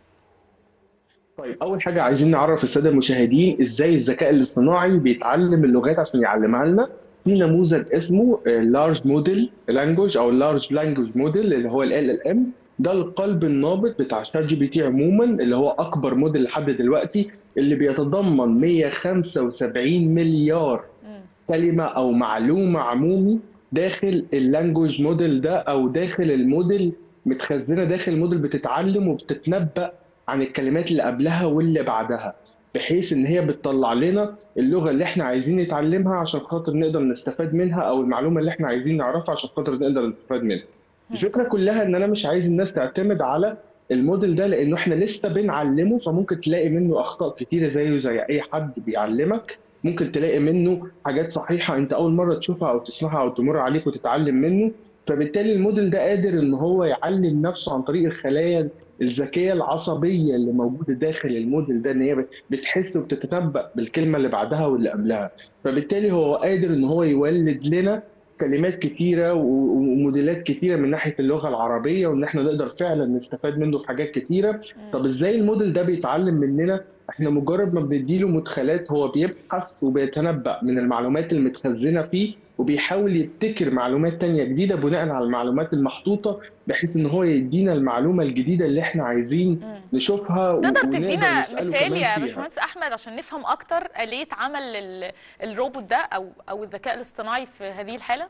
طيب اول حاجه عايزين نعرف الساده المشاهدين ازاي الذكاء الاصطناعي بيتعلم اللغات عشان يعلمها لنا في نموذج اسمه لارج موديل لانجوج او لارج لانجوج موديل اللي هو ال ال ام ده القلب النابض بتاع شات جي بي تي عموما اللي هو اكبر موديل لحد دلوقتي اللي بيتضمن 175 مليار كلمه او معلومه عمومي داخل اللانجوج موديل ده او داخل الموديل متخزنه داخل الموديل بتتعلم وبتتنبأ عن الكلمات اللي قبلها واللي بعدها بحيث ان هي بتطلع لنا اللغه اللي احنا عايزين نتعلمها عشان خاطر نقدر نستفاد منها او المعلومه اللي احنا عايزين نعرفها عشان خاطر نقدر نستفاد منها. الفكره كلها ان انا مش عايز الناس تعتمد على الموديل ده لانه احنا لسه بنعلمه فممكن تلاقي منه اخطاء كتيره زيه زي اي حد بيعلمك ممكن تلاقي منه حاجات صحيحه انت اول مره تشوفها او تسمعها او تمر عليك وتتعلم منه فبالتالي الموديل ده قادر ان هو يعلم نفسه عن طريق الخلايا الذكيه العصبيه اللي موجوده داخل الموديل ده ان هي بتحس وبتتنبأ بالكلمه اللي بعدها واللي قبلها فبالتالي هو قادر ان هو يولد لنا كلمات كتيره و- وموديلات كتيره من ناحيه اللغه العربيه وان احنا نقدر فعلا نستفاد منه في حاجات كتيره طب ازاي الموديل ده بيتعلم مننا احنا مجرد ما بنديله مدخلات هو بيبحث وبيتنبأ من المعلومات المتخزنه فيه وبيحاول يبتكر معلومات تانية جديدة بناء على المعلومات المحطوطة بحيث ان هو يدينا المعلومة الجديدة اللي احنا عايزين نشوفها و- تقدر ونقدر تدينا نسأله مثال كمان يا فيها. باشمهندس احمد عشان نفهم اكتر آلية عمل ال- الروبوت ده او او الذكاء الاصطناعي في هذه الحاله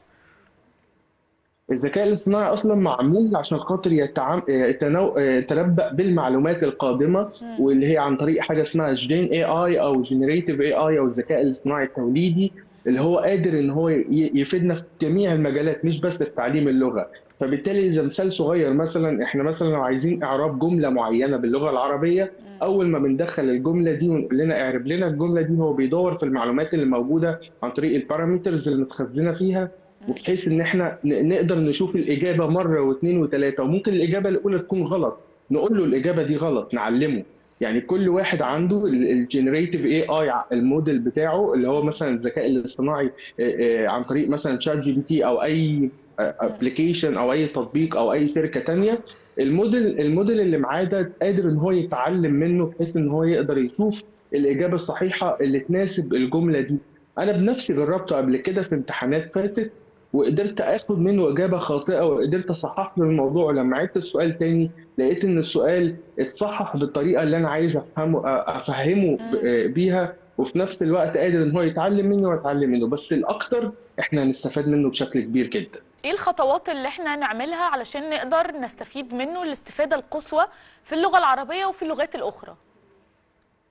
الذكاء الاصطناعي اصلا معمول عشان خاطر يتعام... يتنو... يتنبأ بالمعلومات القادمه واللي هي عن طريق حاجه اسمها جين اي اي او جنريتيف اي اي او الذكاء الاصطناعي التوليدي اللي هو قادر ان هو ي- يفيدنا في جميع المجالات مش بس في تعليم اللغه فبالتالي اذا مثال صغير مثلا احنا مثلا لو عايزين اعراب جمله معينه باللغه العربيه اول ما بندخل الجمله دي ونقول لنا اعرب لنا الجمله دي هو بيدور في المعلومات اللي موجوده عن طريق البارامترز اللي متخزنه فيها وبحيث ان احنا ن- نقدر نشوف الاجابه مره واثنين وثلاثه وممكن الاجابه الاولى تكون غلط نقول له الاجابه دي غلط نعلمه يعني كل واحد عنده الجنريتيف اي اي الموديل بتاعه اللي هو مثلا الذكاء الاصطناعي آه، آه، عن طريق مثلا شات جي بي تي او اي ابلكيشن او اي تطبيق او اي شركه تانية الموديل الموديل اللي معاه ده قادر ان هو يتعلم منه بحيث ان هو يقدر يشوف الاجابه الصحيحه اللي تناسب الجمله دي انا بنفسي جربته قبل كده في امتحانات فاتت وقدرت اخد منه اجابه خاطئه وقدرت اصحح له الموضوع ولما عدت السؤال تاني لقيت ان السؤال اتصحح بالطريقه اللي انا عايز افهمه افهمه ب- بيها وفي نفس الوقت قادر ان هو يتعلم مني واتعلم منه بس الاكتر احنا هنستفاد منه بشكل كبير جدا ايه الخطوات اللي احنا نعملها علشان نقدر نستفيد منه الاستفاده القصوى في اللغه العربيه وفي اللغات الاخرى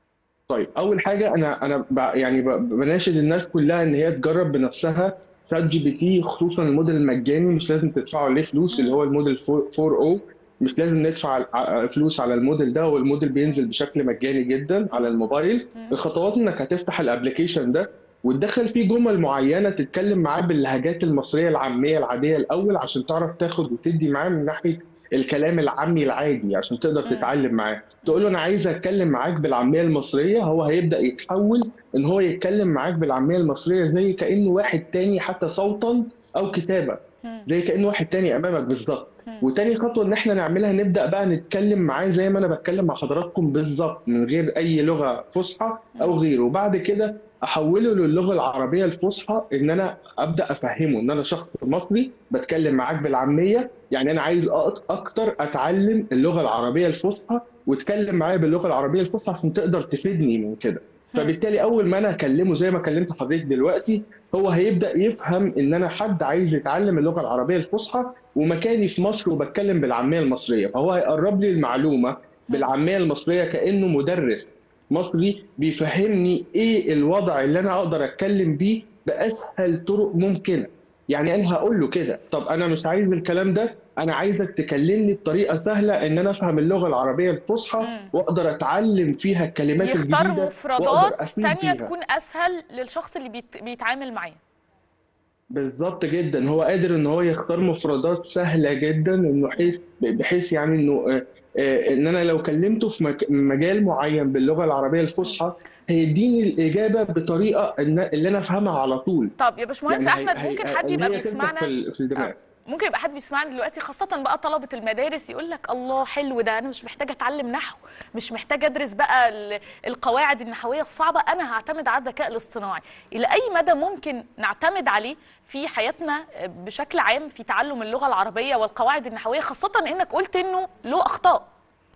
طيب اول حاجه انا انا ب- يعني ب- بناشد الناس كلها ان هي تجرب بنفسها شات جي بي تي خصوصا الموديل المجاني مش لازم تدفعوا عليه فلوس اللي هو الموديل 4 او مش لازم ندفع ع- فلوس على الموديل ده والموديل بينزل بشكل مجاني جدا على الموبايل الخطوات انك هتفتح الابلكيشن ده وتدخل فيه جمل معينه تتكلم معاه باللهجات المصريه العاميه العاديه الاول عشان تعرف تاخد وتدي معاه من ناحيه الكلام العامي العادي عشان تقدر تتعلم معاه تقول له انا عايز اتكلم معاك بالعاميه المصريه هو هيبدا يتحول ان هو يتكلم معاك بالعاميه المصريه زي كانه واحد تاني حتى صوتا او كتابه زي كانه واحد تاني امامك بالظبط وتاني خطوه ان احنا نعملها نبدا بقى نتكلم معاه زي ما انا بتكلم مع حضراتكم بالظبط من غير اي لغه فصحى او غيره وبعد كده احوله للغه العربيه الفصحى ان انا ابدا افهمه ان انا شخص مصري بتكلم معاك بالعاميه يعني انا عايز أك- اكتر اتعلم اللغه العربيه الفصحى واتكلم معايا باللغه العربيه الفصحى عشان تقدر تفيدني من كده فبالتالي اول ما انا اكلمه زي ما كلمت حضرتك دلوقتي هو هيبدا يفهم ان انا حد عايز يتعلم اللغه العربيه الفصحى ومكاني في مصر وبتكلم بالعاميه المصريه فهو هيقرب لي المعلومه بالعاميه المصريه كانه مدرس مصري بيفهمني ايه الوضع اللي انا اقدر اتكلم بيه باسهل طرق ممكنه يعني انا هقول له كده طب انا مش عايز الكلام ده انا عايزك تكلمني بطريقه سهله ان انا افهم اللغه العربيه الفصحى مم. واقدر اتعلم فيها الكلمات يختار الجديده وأقدر مفردات أفيد تانية فيها. تكون اسهل للشخص اللي بيت... بيتعامل معاه بالظبط جدا هو قادر ان هو يختار مفردات سهله جدا انه حيث بحيث يعني انه آه، آه، ان انا لو كلمته في مك- مجال معين باللغه العربيه الفصحى هيديني الاجابه بطريقه إن- اللي انا افهمها على طول طب يا باشمهندس يعني هي- احمد هي- ممكن هي- حد إن يبقى هي تنفع بيسمعنا في ال- في الدماغ آه. ممكن يبقى حد بيسمعنا دلوقتي خاصة بقى طلبة المدارس يقول لك الله حلو ده أنا مش محتاجة أتعلم نحو مش محتاجة أدرس بقى ال- القواعد النحوية الصعبة أنا هعتمد على الذكاء الاصطناعي إلى أي مدى ممكن نعتمد عليه في حياتنا بشكل عام في تعلم اللغة العربية والقواعد النحوية خاصة إنك قلت إنه له أخطاء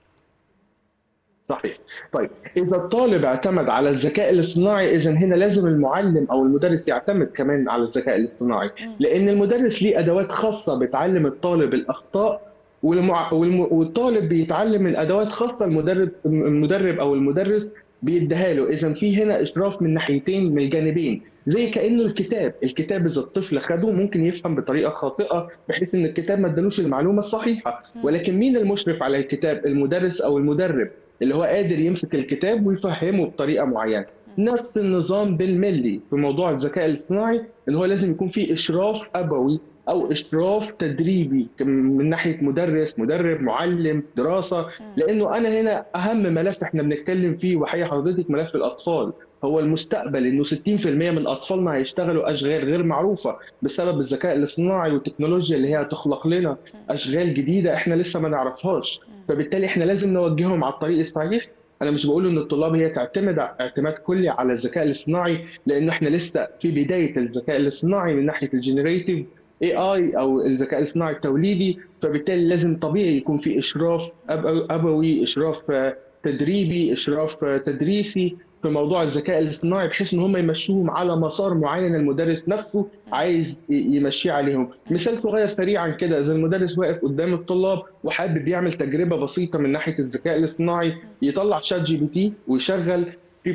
صحيح طيب اذا الطالب اعتمد على الذكاء الاصطناعي اذا هنا لازم المعلم او المدرس يعتمد كمان على الذكاء الاصطناعي لان المدرس ليه ادوات خاصه بتعلم الطالب الاخطاء والمع... والم... والطالب بيتعلم الادوات خاصه المدرب المدرب او المدرس بيديها له اذا في هنا اشراف من ناحيتين من الجانبين زي كانه الكتاب الكتاب اذا الطفل خده ممكن يفهم بطريقه خاطئه بحيث ان الكتاب ما ادالوش المعلومه الصحيحه ولكن مين المشرف على الكتاب المدرس او المدرب اللي هو قادر يمسك الكتاب ويفهمه بطريقه معينه نفس النظام بالملي في موضوع الذكاء الاصطناعي ان هو لازم يكون في اشراف ابوي او اشراف تدريبي من ناحيه مدرس مدرب معلم دراسه لانه انا هنا اهم ملف احنا بنتكلم فيه وحقيقه حضرتك ملف الاطفال هو المستقبل انه 60% من اطفالنا هيشتغلوا اشغال غير معروفه بسبب الذكاء الاصطناعي والتكنولوجيا اللي هي هتخلق لنا اشغال جديده احنا لسه ما نعرفهاش فبالتالي احنا لازم نوجههم على الطريق الصحيح انا مش بقول ان الطلاب هي تعتمد اعتماد كلي على الذكاء الاصطناعي لانه احنا لسه في بدايه الذكاء الاصطناعي من ناحيه الجنريتيف اي اي او الذكاء الاصطناعي التوليدي فبالتالي لازم طبيعي يكون في اشراف أب- ابوي اشراف آه، تدريبي اشراف آه، تدريسي في موضوع الذكاء الاصطناعي بحيث ان هم يمشوهم على مسار معين المدرس نفسه عايز ي- يمشيه عليهم مثال صغير سريعا كده اذا المدرس واقف قدام الطلاب وحابب يعمل تجربه بسيطه من ناحيه الذكاء الاصطناعي يطلع شات جي بي تي ويشغل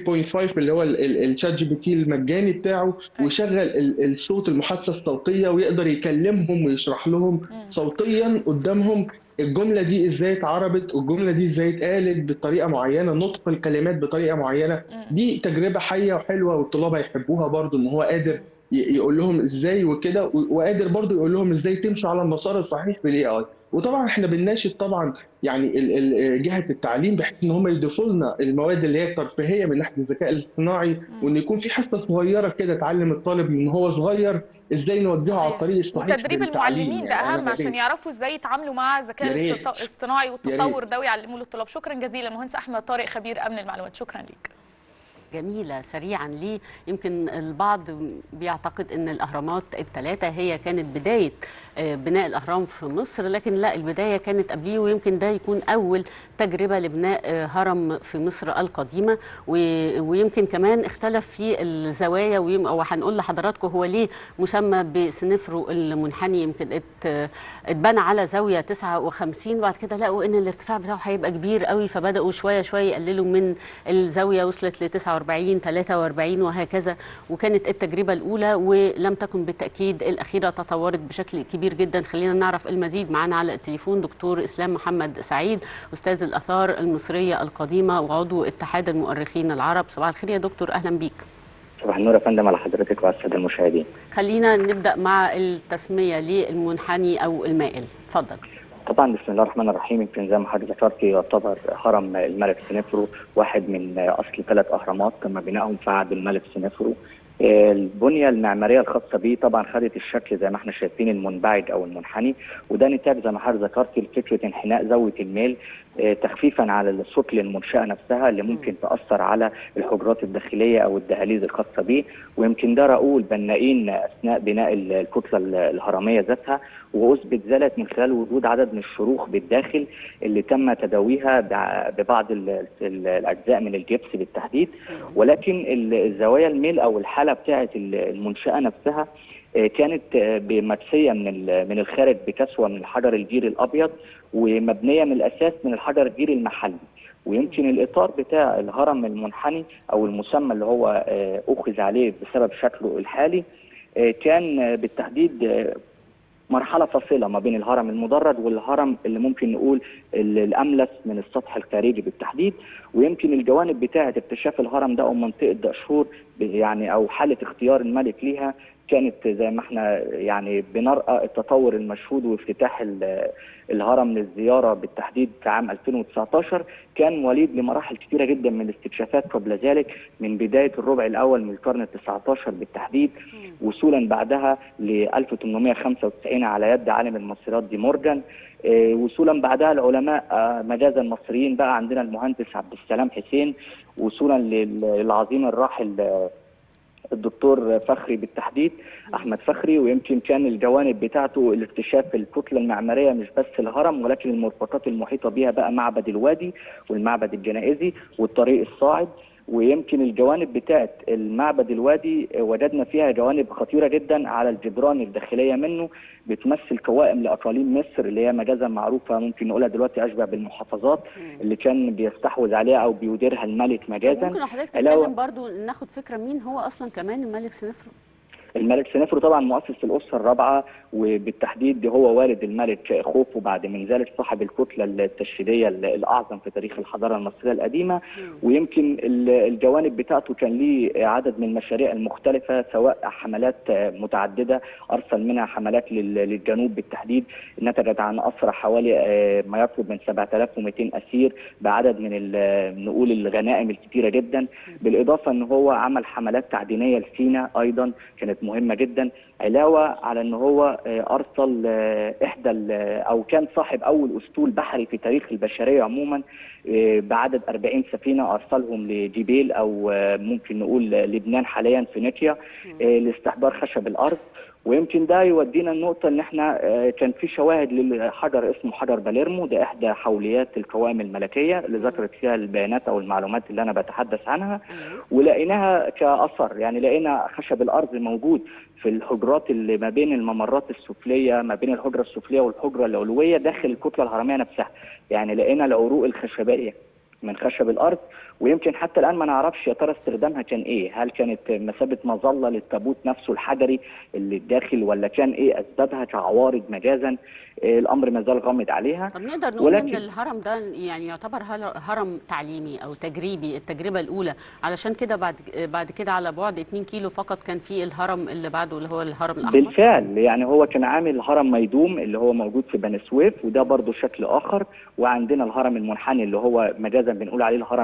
3.5 اللي هو ال- ال- الشات جي بي تي المجاني بتاعه ويشغل ال- الصوت المحادثه الصوتيه ويقدر يكلمهم ويشرح لهم صوتيا قدامهم الجمله دي ازاي اتعربت والجمله دي ازاي اتقالت بطريقه معينه نطق الكلمات بطريقه معينه دي تجربه حيه وحلوه والطلاب هيحبوها برضو ان هو قادر ي- يقول لهم ازاي وكده و- وقادر برضو يقول لهم ازاي تمشوا على المسار الصحيح بالاي اي وطبعا احنا بنناشد طبعا يعني ال- ال- جهه التعليم بحيث ان هم يضيفوا لنا المواد اللي هي الترفيهيه من ناحيه الذكاء الاصطناعي وان يكون في حصه صغيره كده تعلم الطالب من هو صغير ازاي نوجهه على صحيح. الطريق الصحيح وتدريب للتعليم. المعلمين ده يعني أنا اهم عشان بديت. يعرفوا ازاي يتعاملوا مع الذكاء يا ريت. الاست- الاصطناعي يا والتطور ريت. ده ويعلموه للطلاب شكرا جزيلا مهندس احمد طارق خبير امن المعلومات شكرا ليك جميلة سريعا ليه يمكن البعض بيعتقد ان الاهرامات الثلاثة هي كانت بداية آه، بناء الاهرام في مصر لكن لا البداية كانت قبليه ويمكن ده يكون اول تجربة لبناء آه، هرم في مصر القديمة و- ويمكن كمان اختلف في الزوايا ويم- وهنقول لحضراتكم هو ليه مسمى بسنفرو المنحني يمكن ات- اتبنى على زاوية 59 بعد كده لقوا ان الارتفاع بتاعه هيبقى كبير قوي فبدأوا شوية شوية يقللوا من الزاوية وصلت ل 49 43 وهكذا وكانت التجربة الأولى ولم تكن بالتأكيد الأخيرة تطورت بشكل كبير جدا خلينا نعرف المزيد معنا على التليفون دكتور إسلام محمد سعيد أستاذ الآثار المصرية القديمة وعضو اتحاد المؤرخين العرب صباح الخير يا دكتور أهلا بيك صباح النور يا فندم على حضرتك وعلى الساده المشاهدين. خلينا نبدأ مع التسمية للمنحني أو المائل اتفضل طبعا بسم الله الرحمن الرحيم يمكن زي ما حضرتك ذكرت يعتبر هرم الملك سنفرو واحد من اصل ثلاث اهرامات تم بنائهم في عهد الملك سنفرو. آه، البنيه المعماريه الخاصه به طبعا خدت الشكل زي ما احنا شايفين المنبعج او المنحني وده نتاج زي ما حضرتك ذكرت لفكره انحناء زاويه الميل آه، تخفيفا على الثقل المنشاه نفسها اللي ممكن تاثر على الحجرات الداخليه او الدهاليز الخاصه به ويمكن ده رأوه البنائين اثناء بناء ال- الكتله ال- الهرميه ذاتها واثبت ذلك من خلال وجود عدد من الشروخ بالداخل اللي تم تداويها بع- ببعض ال- ال- الاجزاء من الجبس بالتحديد ولكن ال- الزوايا الميل او الحاله بتاعه ال- المنشاه نفسها آه، كانت آه، بمدسيه من ال- من الخارج بكسوه من الحجر الجيري الابيض ومبنيه من الاساس من الحجر الجيري المحلي ويمكن الاطار بتاع الهرم المنحني او المسمى اللي هو آه، اخذ عليه بسبب شكله الحالي آه، كان آه، بالتحديد آه، مرحلة فاصلة ما بين الهرم المدرج والهرم اللي ممكن نقول ال- الأملس من السطح الخارجي بالتحديد ويمكن الجوانب بتاعة اكتشاف الهرم ده أو منطقة دهشور ب- يعني أو حالة اختيار الملك ليها كانت زي ما احنا يعني بنرأى التطور المشهود وافتتاح ال- الهرم للزيارة بالتحديد في عام 2019 كان وليد لمراحل كثيرة جدا من الاستكشافات قبل ذلك من بداية الربع الأول من القرن ال 19 بالتحديد وصولا بعدها ل 1895 على يد عالم المصريات دي مورجان آه، وصولا بعدها العلماء آه، مجازا المصريين بقى عندنا المهندس عبد السلام حسين وصولا لل- للعظيم الراحل آه، الدكتور فخري بالتحديد احمد فخري ويمكن كان الجوانب بتاعته الاكتشاف الكتله المعماريه مش بس الهرم ولكن المرفقات المحيطه بها بقى معبد الوادي والمعبد الجنائزي والطريق الصاعد ويمكن الجوانب بتاعت المعبد الوادي وجدنا فيها جوانب خطيره جدا على الجدران الداخليه منه بتمثل قوائم لاقاليم مصر اللي هي مجازا معروفه ممكن نقولها دلوقتي اشبه بالمحافظات اللي كان بيستحوذ عليها او بيديرها الملك مجازا ممكن حضرتك علاوة- تتكلم برضو ناخد فكرة مين هو أصلا كمان الملك سنفرو الملك سنفرو طبعا مؤسس الاسره الرابعه وبالتحديد هو والد الملك خوفو بعد من ذلك صاحب الكتله التشريديه الاعظم في تاريخ الحضاره المصريه القديمه ويمكن ال- الجوانب بتاعته كان ليه عدد من المشاريع المختلفه سواء حملات متعدده ارسل منها حملات لل- للجنوب بالتحديد نتجت عن اسرى حوالي آه، ما يقرب من 7200 اسير بعدد من ال- نقول الغنائم الكثيره جدا بالاضافه ان هو عمل حملات تعدينيه لسينا ايضا كانت مهمه جدا علاوه على ان هو آه، ارسل آه، احدى ال- او كان صاحب اول اسطول بحري في تاريخ البشريه عموما آه، بعدد 40 سفينه ارسلهم لجبيل او آه، ممكن نقول لبنان حاليا فينيقيا آه، لاستحضار خشب الارض ويمكن ده يودينا النقطة إن إحنا آه، كان في شواهد للحجر اسمه حجر باليرمو ده إحدى حوليات القوائم الملكية اللي ذكرت فيها البيانات أو المعلومات اللي أنا بتحدث عنها ولقيناها كأثر يعني لقينا خشب الأرض موجود في الحجرات اللي ما بين الممرات السفلية ما بين الحجرة السفلية والحجرة العلوية داخل الكتلة الهرمية نفسها يعني لقينا العروق الخشبية من خشب الارض ويمكن حتى الان ما نعرفش يا ترى استخدامها كان ايه هل كانت مثابه مظله للتابوت نفسه الحجري اللي داخل ولا كان ايه اسبابها كعوارض مجازا إيه الامر ما زال غامض عليها طب نقدر نقول ولكن- ان الهرم ده يعني يعتبر هل- هرم تعليمي او تجريبي التجربه الاولى علشان كده بعد بعد كده على بعد 2 كيلو فقط كان في الهرم اللي بعده اللي هو الهرم الاحمر بالفعل يعني هو كان عامل هرم ميدوم اللي هو موجود في بني سويف وده برضه شكل اخر وعندنا الهرم المنحني اللي هو مجازا بنقول عليه الهرم الجنوبي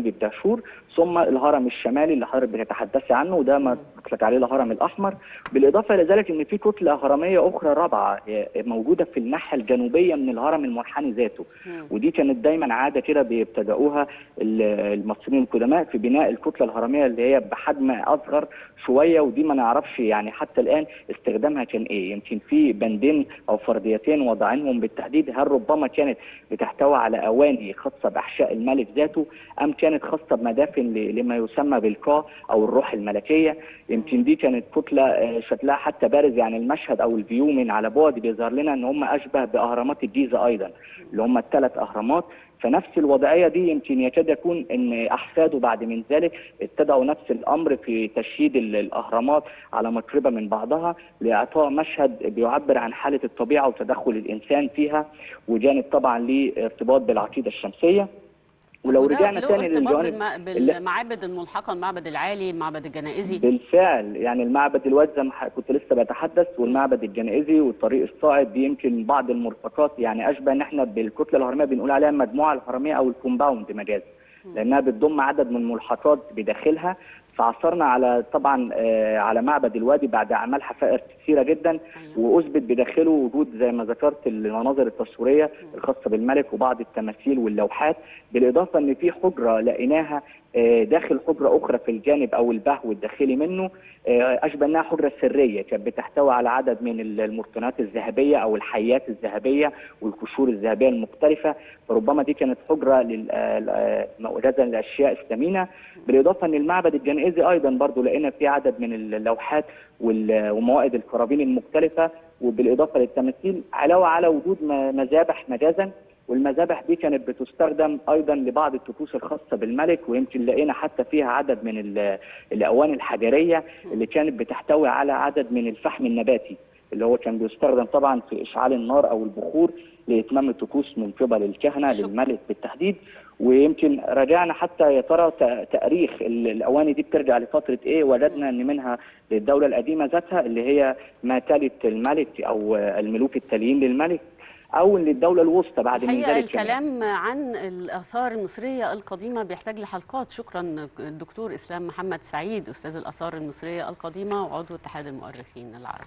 الجنوبي بدهشور ثم الهرم الشمالي اللي حضرتك بتتحدثي عنه وده ما بيطلق عليه الهرم الاحمر بالاضافه الى ذلك ان في كتله هرميه اخرى رابعه آه، موجوده في الناحيه الجنوبيه من الهرم المنحني ذاته ودي كانت دايما عاده كده بيبتدأوها ال- المصريين القدماء في بناء الكتله الهرميه اللي هي بحجم اصغر شويه ودي ما نعرفش يعني حتى الان استخدامها كان ايه يمكن في بندين او فرديتين وضعينهم بالتحديد هل ربما كانت بتحتوي على اواني خاصه باحشاء الملك ذاته ام كانت خاصه بمدافن ل- لما يسمى بالقا او الروح الملكيه يمكن دي كانت كتله آه، شكلها حتى بارز يعني المشهد او الفيو من على بعد بيظهر لنا ان هم اشبه باهرامات الجيزه ايضا اللي هم الثلاث اهرامات فنفس الوضعيه دي يمكن يكاد يكون ان احفاده بعد من ذلك اتبعوا نفس الامر في تشييد ال- الاهرامات على مقربه من بعضها لاعطاء مشهد بيعبر عن حاله الطبيعه وتدخل الانسان فيها وجانب طبعا ليه ارتباط بالعقيده الشمسيه ولو وده رجعنا له تاني ارتباط للجوانب بالم- اللي- بالمعابد الملحقه المعبد العالي المعبد الجنائزي بالفعل يعني المعبد الواد زي ما ح- كنت لسه بتحدث والمعبد الجنائزي والطريق الصاعد دي يمكن بعض المرفقات يعني اشبه ان احنا بالكتله الهرميه بنقول عليها المجموعه الهرميه او الكومباوند مجازا لانها بتضم عدد من الملحقات بداخلها فعثرنا على طبعا آه، على معبد الوادي بعد اعمال حفائر كثيره جدا واثبت بداخله وجود زي ما ذكرت المناظر التصويريه الخاصه بالملك وبعض التماثيل واللوحات بالاضافه ان في حجره لقيناها آه، داخل حجره اخرى في الجانب او البهو الداخلي منه آه، اشبه انها حجره سريه كانت بتحتوي على عدد من ال- المرتونات الذهبيه او الحيات الذهبيه والقشور الذهبيه المختلفه فربما دي كانت حجره لل- آه، آه، مؤرزه للاشياء الثمينه بالاضافه ان المعبد الجنائزي ايضا برضو لقينا فيه عدد من اللوحات وال- وموائد القرابين المختلفه وبالاضافه للتماثيل علاوه على وجود م- مذابح مجازا والمذابح دي كانت بتستخدم ايضا لبعض الطقوس الخاصه بالملك ويمكن لقينا حتى فيها عدد من ال- الاواني الحجريه اللي كانت بتحتوي على عدد من الفحم النباتي اللي هو كان بيستخدم طبعا في اشعال النار او البخور لاتمام الطقوس من قبل الكهنه شكراً. للملك بالتحديد ويمكن رجعنا حتى يا ترى ت- تاريخ ال- الاواني دي بترجع لفتره ايه وجدنا ان منها للدوله القديمه ذاتها اللي هي ما تلت الملك او الملوك التاليين للملك او للدوله الوسطى بعد من الحقيقه ذلك كمان. الكلام عن الاثار المصريه القديمه بيحتاج لحلقات شكرا الدكتور اسلام محمد سعيد استاذ الاثار المصريه القديمه وعضو اتحاد المؤرخين العرب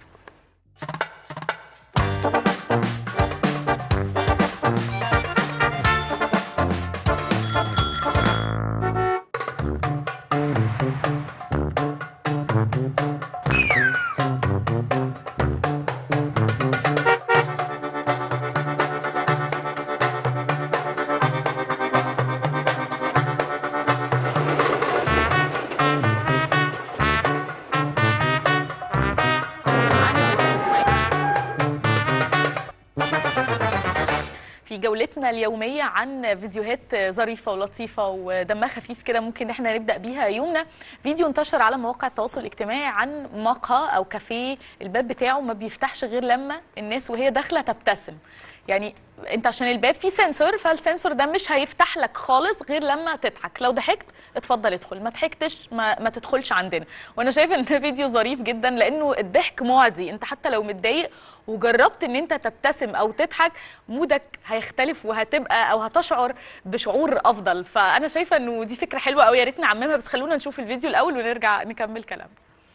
في جولتنا اليومية عن فيديوهات ظريفة ولطيفة ودمها خفيف كده ممكن احنا نبدأ بيها يومنا فيديو انتشر على مواقع التواصل الاجتماعي عن مقهى أو كافيه الباب بتاعه ما بيفتحش غير لما الناس وهي داخلة تبتسم يعني انت عشان الباب فيه سنسور فالسنسور ده مش هيفتح لك خالص غير لما تضحك لو ضحكت اتفضل ادخل ما ضحكتش ما, ما تدخلش عندنا وانا شايفه ان ده فيديو ظريف جدا لانه الضحك معدي انت حتى لو متضايق وجربت ان انت تبتسم او تضحك مودك هيختلف وهتبقى او هتشعر بشعور افضل فانا شايفه انه دي فكره حلوه قوي يا ريت نعممها بس خلونا نشوف الفيديو الاول ونرجع نكمل كلام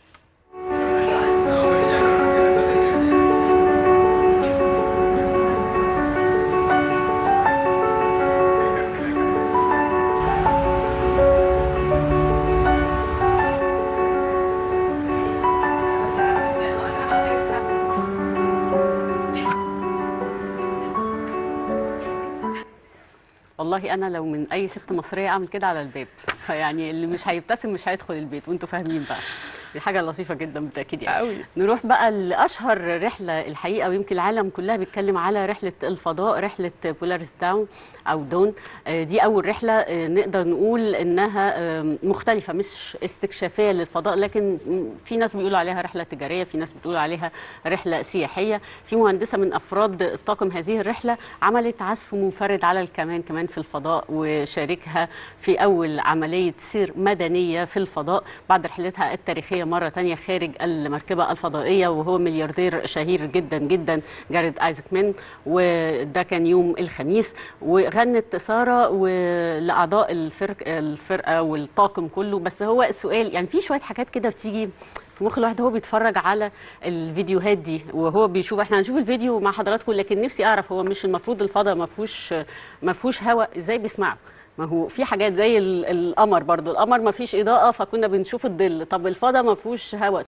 والله انا لو من اي ست مصريه اعمل كده على الباب فيعني اللي مش هيبتسم مش هيدخل البيت وانتوا فاهمين بقى دي حاجه لطيفه جدا بالتاكيد يعني قوي. نروح بقى لاشهر رحله الحقيقه ويمكن العالم كلها بيتكلم على رحله الفضاء رحله بولاريس داون او دون آه، دي اول رحله آه، نقدر نقول انها آه، مختلفه مش استكشافيه للفضاء لكن في ناس بيقولوا عليها رحله تجاريه في ناس بتقول عليها رحله سياحيه في مهندسه من افراد طاقم هذه الرحله عملت عزف منفرد على الكمان كمان في الفضاء وشاركها في اول عمليه سير مدنيه في الفضاء بعد رحلتها التاريخيه الحياه مره تانية خارج المركبه الفضائيه وهو ملياردير شهير جدا جدا جاريد ايزكمان وده كان يوم الخميس وغنت ساره ولاعضاء الفرق الفرقه والطاقم كله بس هو السؤال يعني في شويه حاجات كده بتيجي في مخ الواحد هو بيتفرج على الفيديوهات دي وهو بيشوف احنا هنشوف الفيديو مع حضراتكم لكن نفسي اعرف هو مش المفروض الفضاء ما فيهوش ما فيهوش هواء ازاي بيسمعوا ما هو في حاجات زي ال- القمر برضو القمر ما فيش اضاءه فكنا بنشوف الظل طب الفضاء ما فيهوش هواء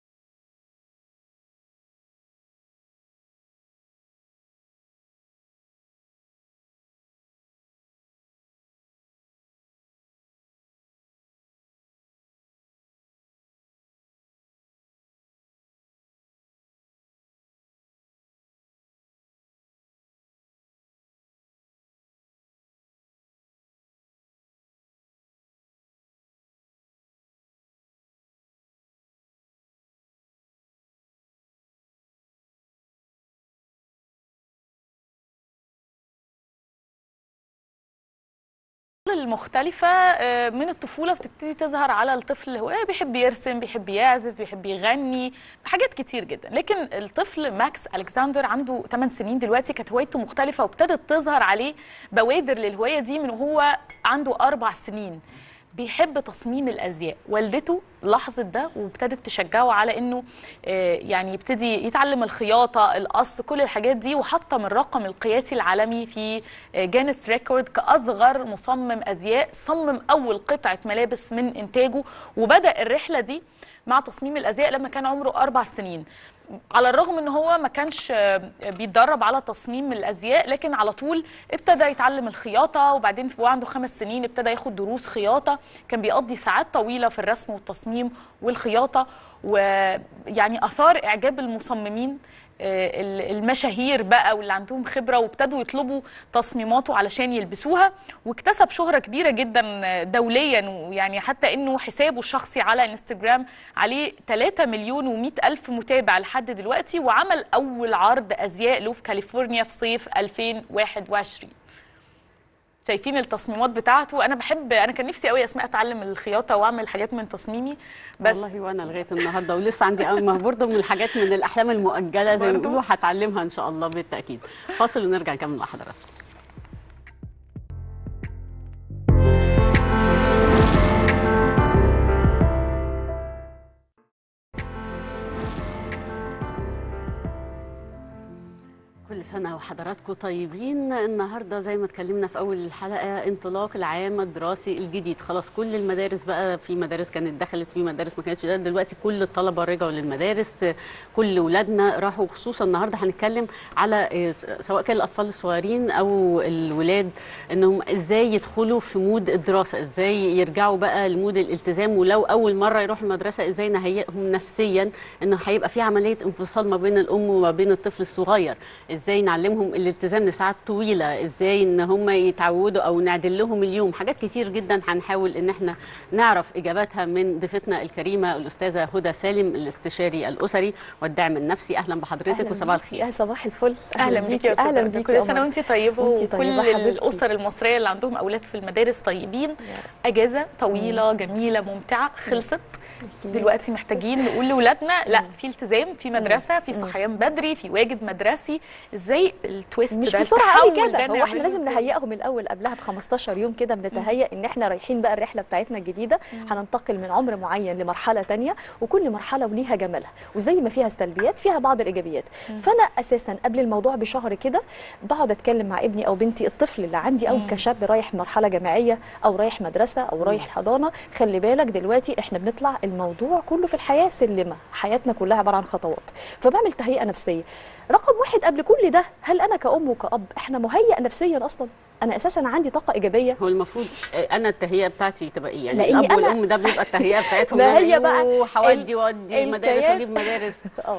المختلفة آه، من الطفولة بتبتدي تظهر على الطفل اللي هو إيه بيحب يرسم بيحب يعزف بيحب يغني حاجات كتير جدا لكن الطفل ماكس ألكسندر عنده 8 سنين دلوقتي كانت هوايته مختلفة وابتدت تظهر عليه بوادر للهواية دي من وهو عنده أربع سنين بيحب تصميم الازياء والدته لاحظت ده وابتدت تشجعه على انه آه، يعني يبتدي يتعلم الخياطه القص كل الحاجات دي وحاطه من الرقم القياسي العالمي في آه، جينيس ريكورد كاصغر مصمم ازياء صمم اول قطعه ملابس من انتاجه وبدا الرحله دي مع تصميم الازياء لما كان عمره اربع سنين على الرغم ان هو ما كانش آه، بيتدرب على تصميم الازياء لكن على طول ابتدى يتعلم الخياطه وبعدين وهو عنده خمس سنين ابتدى ياخد دروس خياطه كان بيقضي ساعات طويله في الرسم والتصميم والخياطه ويعني اثار اعجاب المصممين آه، ال- المشاهير بقى واللي عندهم خبره وابتدوا يطلبوا تصميماته علشان يلبسوها واكتسب شهره كبيره جدا دوليا ويعني حتى انه حسابه الشخصي على انستجرام عليه 3 مليون و100 الف متابع لحد دلوقتي وعمل اول عرض ازياء له في كاليفورنيا في صيف 2021 شايفين التصميمات بتاعته انا بحب انا كان نفسي قوي اسماء اتعلم الخياطه واعمل حاجات من تصميمي بس والله وانا لغايه النهارده ولسه عندي ما برضه من الحاجات من الاحلام المؤجله زي ما برضه؟ بيقولوا هتعلمها ان شاء الله بالتاكيد فاصل ونرجع نكمل مع حضراتكم كل سنة وحضراتكم طيبين النهاردة زي ما اتكلمنا في أول الحلقة انطلاق العام الدراسي الجديد خلاص كل المدارس بقى في مدارس كانت دخلت في مدارس ما كانتش دخلت دلوقتي كل الطلبة رجعوا للمدارس كل ولادنا راحوا خصوصا النهاردة هنتكلم على آه، سواء كان الأطفال الصغيرين أو الولاد إنهم إزاي يدخلوا في مود الدراسة إزاي يرجعوا بقى لمود الالتزام ولو أول مرة يروحوا المدرسة إزاي نهيئهم نفسيا إنه هيبقى في عملية انفصال ما بين الأم وما بين الطفل الصغير ازاي نعلمهم الالتزام لساعات طويله ازاي ان هم يتعودوا او نعدل لهم اليوم حاجات كتير جدا هنحاول ان احنا نعرف اجاباتها من ضيفتنا الكريمه الاستاذه هدى سالم الاستشاري الاسري والداعم النفسي اهلا بحضرتك وصباح الخير يا صباح الفل اهلا بيكي يا استاذه اهلا هدى. بيكي كل سنه وانت طيبه وانتي وكل طيبة حبيبتي. الاسر المصريه اللي عندهم اولاد في المدارس طيبين اجازه طويله جميله ممتعه خلصت دلوقتي محتاجين نقول لاولادنا لا في التزام في مدرسه في صحيان بدري في واجب مدرسي ازاي التويست مش ده بسرعه قوي التحول كده ده هو احنا نعمله لازم إزاي؟ نهيئهم الاول قبلها ب 15 يوم كده بنتهيئ ان احنا رايحين بقى الرحله بتاعتنا الجديده هننتقل من عمر معين لمرحله تانية وكل مرحله وليها جمالها وزي ما فيها السلبيات فيها بعض الايجابيات فانا اساسا قبل الموضوع بشهر كده بقعد اتكلم مع ابني او بنتي الطفل اللي عندي او كشاب رايح مرحله جامعيه او رايح مدرسه او رايح حضانه خلي بالك دلوقتي احنا بنطلع الموضوع كله في الحياه سلمه حياتنا كلها عباره عن خطوات فبعمل تهيئه نفسيه رقم واحد قبل كل ده هل انا كأم وكأب احنا مهيئ نفسيا اصلا انا اساسا عندي طاقه ايجابيه هو المفروض انا التهيئه بتاعتي تبقى ايه يعني لأني الاب أنا- والام ده بيبقى التهيئه بتاعتهم ما إن أنا هي بقى أيوه هودي ال- وادي مدارس الكيان- واجيب مدارس اه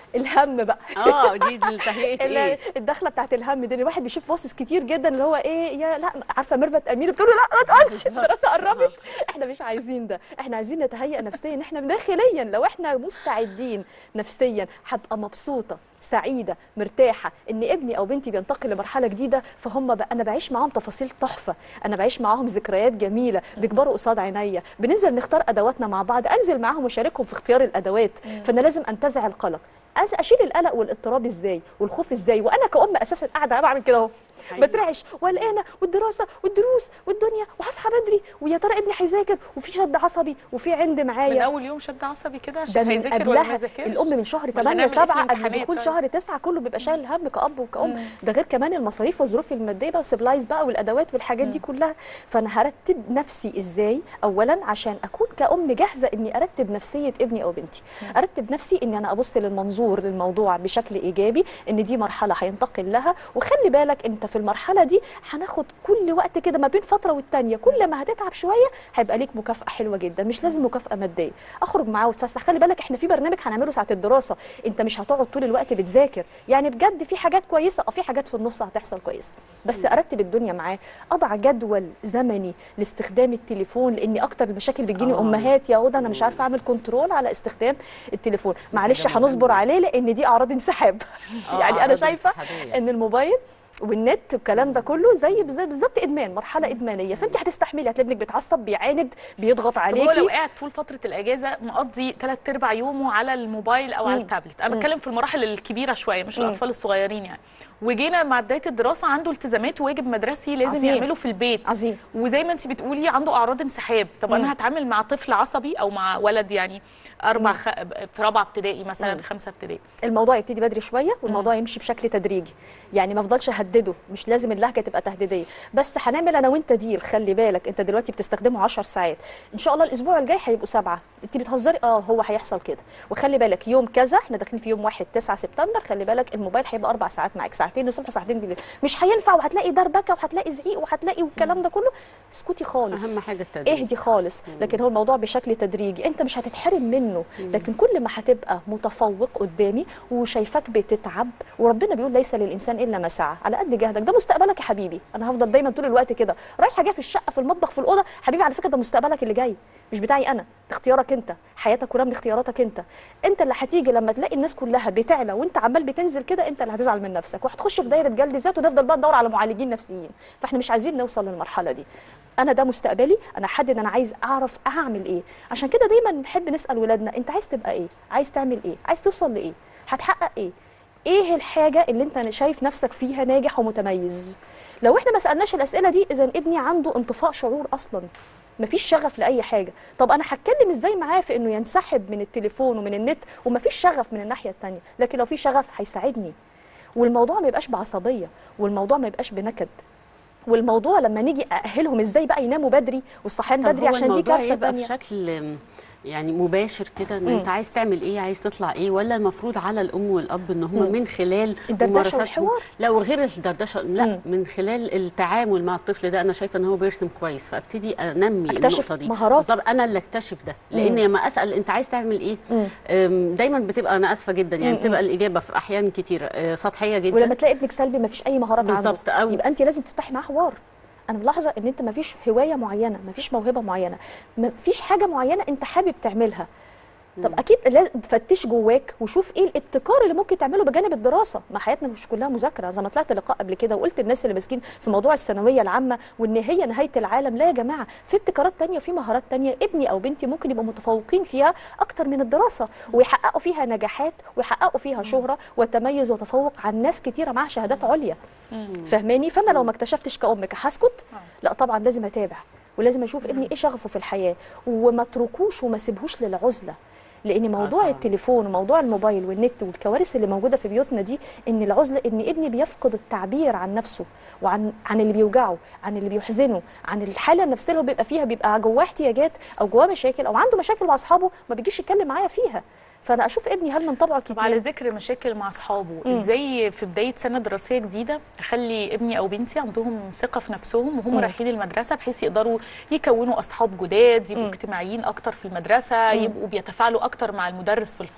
الهم بقى اه دي تهيئه ال- ايه الدخله بتاعت الهم دي الواحد بيشوف بوسس كتير جدا اللي هو ايه يا لا عارفه ميرفت امير بتقول له لا ما تقولش الدراسه قربت احنا مش عايزين ده احنا عايزين نتهيئ نفسيا ان احنا داخليا لو احنا مستعدين نفسيا هبقى مبسوطه سعيده مرتاحه ان ابني او بنتي بينتقل لمرحله جديده فهم بقى انا بعيش معاهم تفاصيل تحفه انا بعيش معاهم ذكريات جميله بيكبروا قصاد عينيا بننزل نختار ادواتنا مع بعض انزل معاهم واشاركهم في اختيار الادوات فانا لازم انتزع القلق أز- اشيل القلق والاضطراب ازاي والخوف ازاي وانا كأم اساسا قاعده بعمل كده اهو حقيقي. بترعش وقلقانه والدراسه والدروس والدنيا وهصحى بدري ويا ترى ابني هيذاكر وفي شد عصبي وفي عند من معايا اول يوم شد عصبي كده ده عشان من هيذاكر ولا ما قبلها يذاكرش الام من شهر ولا 8 هنعمل إيه في 7 قبل الامتحانات دخول طيب؟ شهر 9 كله بيبقى شايل هم كاب وكأم ده غير كمان المصاريف والظروف الماديه بقى والسبلايز بقى والادوات والحاجات دي كلها فانا هرتب نفسي ازاي اولا عشان اكون كأم جاهزه اني ارتب نفسيه ابني او بنتي ارتب نفسي اني انا ابص للمنظور للموضوع بشكل ايجابي ان دي مرحله هينتقل لها وخلي بالك انت في المرحله دي هناخد كل وقت كده ما بين فتره والتانيه كل ما هتتعب شويه هيبقى ليك مكافاه حلوه جدا مش لازم مكافاه ماديه اخرج معاه وتفسح خلي بالك احنا في برنامج هنعمله ساعه الدراسه انت مش هتقعد طول الوقت بتذاكر يعني بجد في حاجات كويسه او في حاجات في النص هتحصل كويسه بس ارتب الدنيا معاه اضع جدول زمني لاستخدام التليفون لان اكتر المشاكل بتجيني آه. امهات يا هدى انا مش عارفه اعمل كنترول على استخدام التليفون معلش حاجة هنصبر مهمة. عليه لان دي اعراض انسحاب آه، يعني انا أعراض شايفه انسحابية. ان الموبايل والنت والكلام ده كله زي بالظ- بالظبط ادمان مرحله ادمانيه فانت هتستحملي هتلاقي ابنك بيتعصب بيعاند بيضغط طب هو عليكي لو قاعد طول فتره الاجازه مقضي ثلاث ارباع يومه على الموبايل او على مم. التابلت انا مم. بتكلم في المراحل الكبيره شويه مش مم. الاطفال الصغيرين يعني وجينا مع بدايه الدراسه عنده التزامات وواجب مدرسي لازم عظيم. يعمله في البيت عظيم وزي ما انت بتقولي عنده اعراض انسحاب طب مم. انا هتعامل مع طفل عصبي او مع ولد يعني اربع خ... في رابعه ابتدائي مثلا مم. خمسه ابتدائي الموضوع يبتدي بدري شويه والموضوع يمشي بشكل تدريجي يعني ما افضلش اهدده مش لازم اللهجه تبقى تهديديه بس هنعمل انا وانت ديل خلي بالك انت دلوقتي بتستخدمه 10 ساعات ان شاء الله الاسبوع الجاي هيبقوا سبعه انت بتهزري اه هو هيحصل كده وخلي بالك يوم كذا احنا داخلين في يوم 1 9 سبتمبر خلي بالك الموبايل هيبقى اربع ساعات معاك ساعتين الصبح وساعتين بالليل مش هينفع وهتلاقي دربكه وهتلاقي زعيق وهتلاقي والكلام ده كله اسكتي خالص اهم حاجه التدريب اهدي خالص لكن هو الموضوع بشكل تدريجي انت مش هتتحرم منه لكن كل ما هتبقى متفوق قدامي وشايفاك بتتعب وربنا بيقول ليس للانسان الا ما سعى على قد جهدك ده مستقبلك يا حبيبي انا هفضل دايما طول الوقت كده رايحه جايه في الشقه في المطبخ في الاوضه حبيبي على فكره ده مستقبلك اللي جاي مش بتاعي انا ده اختيارك انت حياتك كلها من اختياراتك انت انت اللي هتيجي لما تلاقي الناس كلها بتعلى وانت عمال بتنزل كده انت اللي هتزعل من نفسك وهتخش في دايره جلد ذات ونفضل بقى ندور على معالجين نفسيين فاحنا مش عايزين نوصل للمرحله دي انا ده مستقبلي انا احدد انا عايز اعرف اعمل ايه عشان كده دايما نحب نسال ولادنا انت عايز تبقى ايه عايز تعمل ايه عايز توصل لايه هتحقق ايه ايه الحاجه اللي انت شايف نفسك فيها ناجح ومتميز لو احنا ما سالناش الاسئله دي اذا ابني عنده انطفاء شعور اصلا مفيش شغف لاي حاجه طب انا هتكلم ازاي معاه في انه ينسحب من التليفون ومن النت ومفيش شغف من الناحيه التانية لكن لو في شغف هيساعدني والموضوع ما يبقاش بعصبيه والموضوع ما يبقاش بنكد والموضوع لما نيجي ااهلهم ازاي بقى يناموا بدري والصحيان طب بدري هو عشان دي الموضوع كارثه يبقى تانية بشكل يعني مباشر كده ان مم. انت عايز تعمل ايه عايز تطلع ايه ولا المفروض على الام والاب ان هم مم. من خلال الدردشة ممارساتهم والحوار. لا وغير الدردشه لا مم. من خلال التعامل مع الطفل ده انا شايفه ان هو بيرسم كويس فابتدي انمي أكتشف النقطه دي مهاراته. بالظبط انا اللي اكتشف ده لان مم. لما اسال انت عايز تعمل ايه مم. أم، دايما بتبقى انا اسفه جدا يعني مم. بتبقى الاجابه في احيان كتيره أه، سطحيه جدا ولما تلاقي ابنك سلبي مفيش اي مهارات بالظبط، عنده أو- يبقى انت لازم تفتحي معاه حوار انا ملاحظه ان انت مفيش هوايه معينه مفيش موهبه معينه مفيش حاجه معينه انت حابب تعملها طب اكيد لازم تفتش جواك وشوف ايه الابتكار اللي ممكن تعمله بجانب الدراسه ما حياتنا مش كلها مذاكره زي ما طلعت لقاء قبل كده وقلت للناس اللي ماسكين في موضوع الثانويه العامه وان هي نهايه العالم لا يا جماعه في ابتكارات تانية وفي مهارات تانية ابني او بنتي ممكن يبقوا متفوقين فيها اكتر من الدراسه ويحققوا فيها نجاحات ويحققوا فيها شهره وتميز وتفوق عن ناس كتيره معاها شهادات عليا فهماني فانا لو ما اكتشفتش كأمك هسكت لا طبعا لازم اتابع ولازم اشوف ابني ايه شغفه في الحياه وما اتركوش وما سيبهوش للعزله لان موضوع طبعاً. التليفون وموضوع الموبايل والنت والكوارث اللي موجوده في بيوتنا دي ان العزله ان ابني بيفقد التعبير عن نفسه وعن عن اللي بيوجعه عن اللي بيحزنه عن الحاله النفسيه اللي هو بيبقى فيها بيبقى جواه احتياجات او جواه مشاكل او عنده مشاكل مع اصحابه ما بيجيش يتكلم معايا فيها فانا اشوف ابني هل من طبعه طب على كتير ذكر مشاكل مع اصحابه مم. ازاي في بدايه سنه دراسيه جديده اخلي ابني او بنتي عندهم ثقه في نفسهم وهم مم. رايحين المدرسه بحيث يقدروا يكونوا اصحاب جداد يبقوا مم. اجتماعيين اكتر في المدرسه مم. يبقوا بيتفاعلوا اكتر مع المدرس في الفصل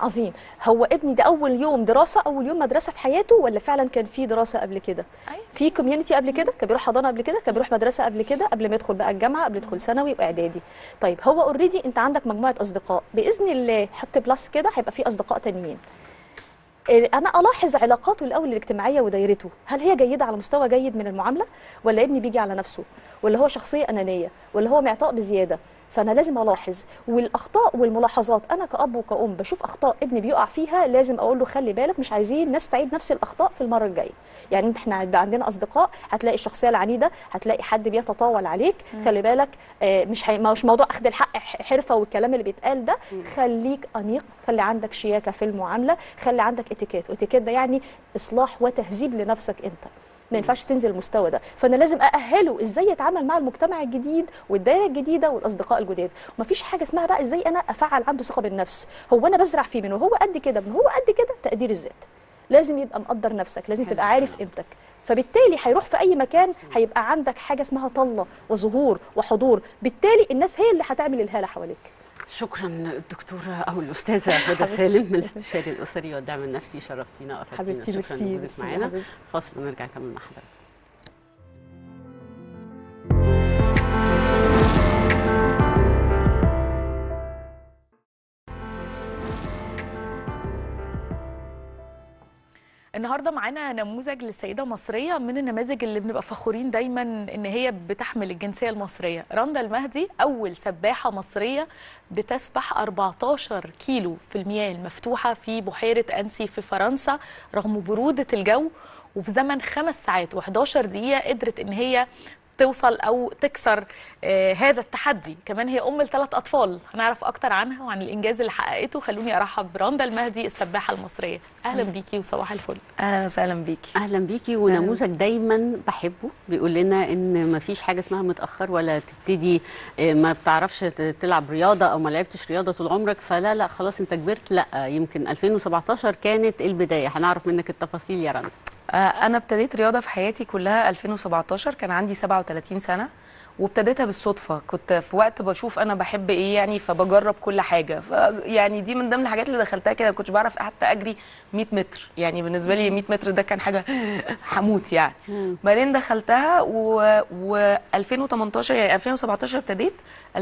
عظيم هو ابني ده اول يوم دراسه اول يوم مدرسه في حياته ولا فعلا كان في دراسه قبل كده أيوة. في كوميونتي قبل كده كان بيروح حضانه قبل كده كان بيروح مدرسه قبل كده قبل ما يدخل بقى الجامعه قبل يدخل ثانوي واعدادي طيب هو اوريدي انت عندك مجموعه اصدقاء باذن الله حط بلس كده هيبقى في اصدقاء تانيين إيه، انا الاحظ علاقاته الاول الاجتماعيه ودايرته هل هي جيده على مستوى جيد من المعامله ولا ابني بيجي على نفسه ولا هو شخصيه انانيه ولا هو معطاء بزياده فانا لازم الاحظ والاخطاء والملاحظات انا كاب وكأم بشوف اخطاء ابني بيقع فيها لازم اقول له خلي بالك مش عايزين نستعيد نفس الاخطاء في المره الجايه يعني احنا هيبقى عندنا اصدقاء هتلاقي الشخصيه العنيده هتلاقي حد بيتطاول عليك خلي بالك آه، مش هي... مش موضوع اخذ الحق ح- حرفه والكلام اللي بيتقال ده خليك انيق خلي عندك شياكه في المعامله خلي عندك اتيكيت واتيكيت ده يعني اصلاح وتهذيب لنفسك انت ما ينفعش تنزل المستوى ده فانا لازم ااهله ازاي يتعامل مع المجتمع الجديد والدايره الجديده والاصدقاء الجداد ومفيش حاجه اسمها بقى ازاي انا افعل عنده ثقه بالنفس هو انا بزرع فيه من وهو قد كده من هو قد كده تقدير الذات لازم يبقى مقدر نفسك لازم تبقى عارف قيمتك فبالتالي هيروح في اي مكان هيبقى عندك حاجه اسمها طله وظهور وحضور بالتالي الناس هي اللي هتعمل الهاله حواليك شكرا الدكتوره او الاستاذه هدى سالم من الاستشاري الاسري والدعم النفسي شرفتينا وافدتينا حبيبتي شكرا ميرسي لوجودك ميرسي معانا حبيبتي. فاصل ونرجع نكمل مع حضرتك النهارده معانا نموذج لسيده مصريه من النماذج اللي بنبقى فخورين دايما ان هي بتحمل الجنسيه المصريه رندا المهدي اول سباحه مصريه بتسبح 14 كيلو في المياه المفتوحه في بحيره انسي في فرنسا رغم بروده الجو وفي زمن خمس ساعات و11 دقيقه قدرت ان هي توصل او تكسر آه هذا التحدي كمان هي ام لثلاث اطفال هنعرف اكتر عنها وعن الانجاز اللي حققته خلوني ارحب برندا المهدي السباحه المصريه اهلا بيكي وصباح الفل اهلا وسهلا بيكي اهلا بيكي ونموذج دايما بحبه بيقول لنا ان ما فيش حاجه اسمها متاخر ولا تبتدي آه، ما بتعرفش ت- تلعب رياضه او ما لعبتش رياضه طول عمرك فلا لا خلاص انت كبرت لا يمكن 2017 كانت البدايه هنعرف منك التفاصيل يا رنا آه، انا ابتديت رياضه في حياتي كلها 2017 كان عندي 37 سنه وابتديتها بالصدفه كنت في وقت بشوف انا بحب ايه يعني فبجرب كل حاجه ف يعني دي من ضمن الحاجات اللي دخلتها كده ما كنتش بعرف حتى اجري 100 متر يعني بالنسبه لي 100 متر ده كان حاجه هموت يعني بعدين دخلتها و, و 2018 يعني 2017 ابتديت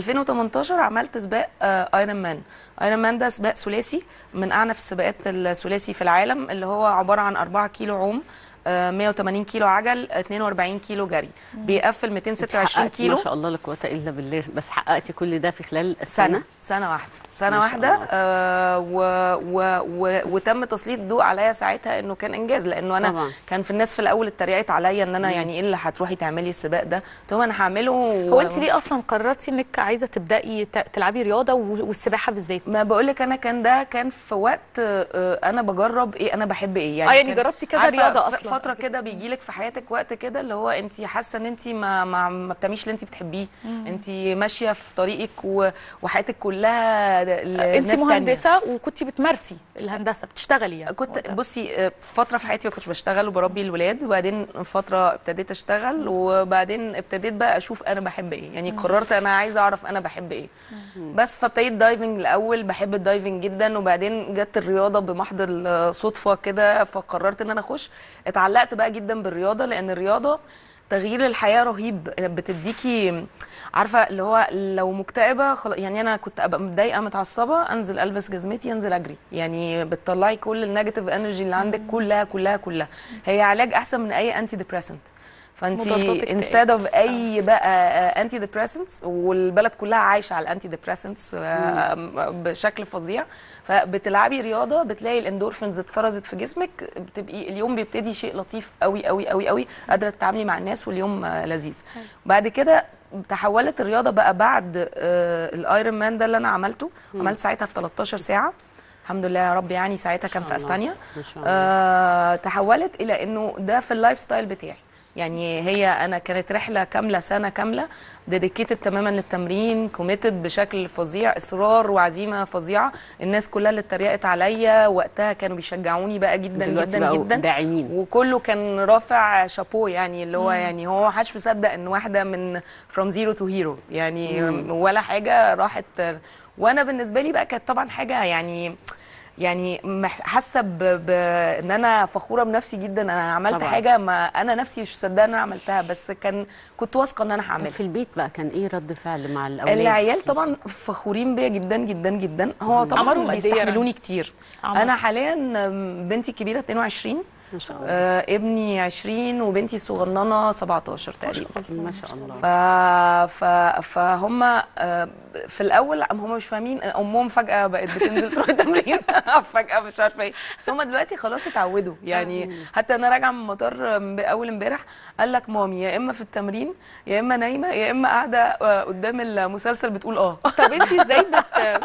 2018 عملت سباق ايرون مان ايرون مان ده سباق ثلاثي من اعنف السباقات الثلاثي في العالم اللي هو عباره عن 4 كيلو عوم آه، 180 كيلو عجل 42 كيلو جري بيقفل 226 حققتي كيلو ما شاء الله لا قوه الا بالله بس حققتي كل ده في خلال سنة السنه سنة واحدة سنة ما شاء واحدة الله. آه و و و وتم تسليط الضوء عليا ساعتها انه كان انجاز لانه انا طبعاً. كان في الناس في الاول اتريقت عليا ان انا يعني ايه اللي هتروحي تعملي السباق ده قلت لهم انا هعمله و... هو انت ليه اصلا قررتي انك عايزه تبداي ت- تلعبي رياضه و- والسباحه بالذات ما بقول لك انا كان ده كان في وقت آه، انا بجرب ايه انا بحب ايه يعني آه، يعني كان- جربتي كذا عارفة رياضة ف- أصلاً. فتره كده بيجي لك في حياتك وقت كده اللي هو انت حاسه ان انت ما ما, ما بتعمليش اللي انت بتحبيه انت ماشيه في طريقك و... وحياتك كلها ل- انت ناس تانية. مهندسه وكنت بتمارسي الهندسه بتشتغلي يعني كنت وقتها. بصي آه، فتره في حياتي ما كنتش بشتغل وبربي الولاد وبعدين فتره ابتديت اشتغل وبعدين ابتديت بقى اشوف انا بحب ايه يعني قررت انا عايزه اعرف انا بحب ايه بس فابتديت دايفنج الاول بحب الدايفنج جدا وبعدين جت الرياضه بمحض الصدفه كده فقررت ان انا اخش اتعلقت بقى جدا بالرياضه لان الرياضه تغيير الحياه رهيب بتديكي عارفه اللي هو لو مكتئبه خلاص يعني انا كنت ابقى متضايقه متعصبه انزل البس جزمتي انزل اجري يعني بتطلعي كل النيجاتيف انرجي اللي عندك كلها كلها كلها هي علاج احسن من اي انتي ديبريسنت فانت مضادات اكتئاب. انستاد اوف اي بقى انتي ديبريسنتس والبلد كلها عايشه على الانتي ديبريسنتس بشكل فظيع فبتلعبي رياضه بتلاقي الاندورفينز اتفرزت في جسمك بتبقي اليوم بيبتدي شيء لطيف قوي قوي قوي قوي قادره تتعاملي مع الناس واليوم آه، لذيذ بعد كده تحولت الرياضه بقى بعد آه، الايرون مان ده اللي انا عملته عملت ساعتها في 13 ساعه الحمد لله يا رب يعني ساعتها كان في الله. اسبانيا ما شاء الله. آه تحولت الى انه ده في اللايف ستايل بتاعي يعني هي انا كانت رحله كامله سنه كامله ديديكيتد تماما للتمرين كوميتد بشكل فظيع اصرار وعزيمه فظيعه الناس كلها اللي اتريقت عليا وقتها كانوا بيشجعوني بقى جدا دلوقتي جدا بقوا جدا داعمين. وكله كان رافع شابو يعني اللي هو يعني هو ما حدش مصدق ان واحده من فروم زيرو تو هيرو يعني ولا حاجه راحت وانا بالنسبه لي بقى كانت طبعا حاجه يعني يعني مح- حاسه ب- ب- ان انا فخوره بنفسي جدا انا عملت طبعاً. حاجه ما انا نفسي مش مصدقه ان انا عملتها بس كان كنت واثقه ان انا طب هعملها في البيت بقى كان ايه رد فعل مع الاولاد العيال طبعا فخورين بيا جدا جدا جدا هو طبعا عمرهم قد إيه يا بيستحملوني كتير عمر. انا حاليا آم، بنتي الكبيره 22 ما شاء الله آه ابني 20 وبنتي الصغننه 17 تقريبا ما شاء الله ف... ف... فهم آه، في الاول هم مش فاهمين امهم فجاه بقت بتنزل تروح التمرين فجاه مش عارفه ايه بس هم دلوقتي خلاص اتعودوا يعني حتى انا راجعه من المطار آم، اول امبارح قال لك مامي يا اما في التمرين يا اما نايمه يا اما قاعده آه، قدام المسلسل بتقول اه طب انت ازاي بت...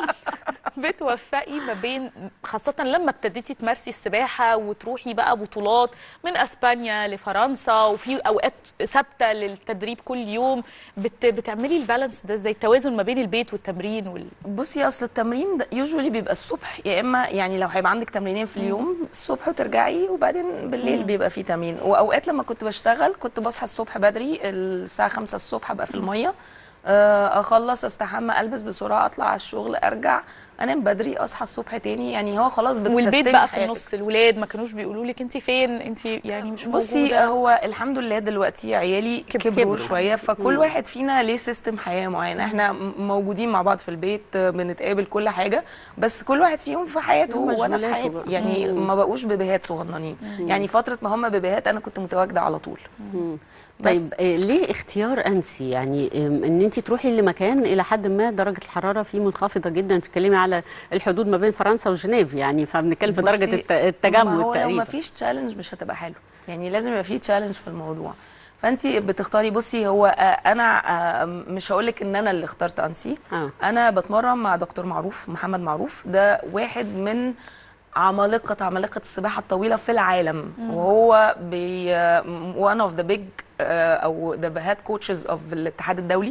بتوفقي ما بين خاصة لما ابتديتي تمارسي السباحة وتروحي بقى بطولات من اسبانيا لفرنسا وفي اوقات ثابتة للتدريب كل يوم بت... بتعملي البالانس ده ازاي التوازن ما بين البيت والتمرين وال... بصي اصل التمرين ده يوجوالي بيبقى الصبح يا اما يعني لو هيبقى عندك تمرينين في اليوم الصبح وترجعي وبعدين بالليل بيبقى في تمرين واوقات لما كنت بشتغل كنت بصحى الصبح بدري الساعه 5 الصبح ابقى في الميه آه، اخلص استحمى البس بسرعه اطلع على الشغل ارجع انام بدري اصحى الصبح تاني يعني هو خلاص والبيت بتسيستمي بقى في حياتك. النص الولاد ما كانوش بيقولوا لك انت فين انت يعني مش بصي موجودة هو الحمد لله دلوقتي عيالي كب- كبروا, كبروا. شويه فكل واحد فينا ليه سيستم حياه معين احنا م- موجودين مع بعض في البيت آه، بنتقابل كل حاجه بس كل واحد فيهم في حياته وانا في مشغولاته حياتي بقى. يعني ما بقوش بيبيهات صغننين يعني فتره ما هم بيبيهات انا كنت متواجده على طول طيب بس آه، ليه اختيار انسي يعني آم، ان انت تروحي لمكان الى حد ما درجه الحراره فيه منخفضه جدا تتكلمي على الحدود ما بين فرنسا وجنيف يعني فبنتكلم في درجه بصي، الت- التجمد ما هو لو تقريبا ما فيش تشالنج مش هتبقى حلو يعني لازم يبقى فيه تشالنج في الموضوع فانت بتختاري بصي هو آه، انا آه، مش هقول لك ان انا اللي اخترت انسي آه. انا بتمرن مع دكتور معروف محمد معروف ده واحد من عمالقه عمالقه السباحه الطويله في العالم وهو بي one of the big آه، او the head coaches of الاتحاد الدولي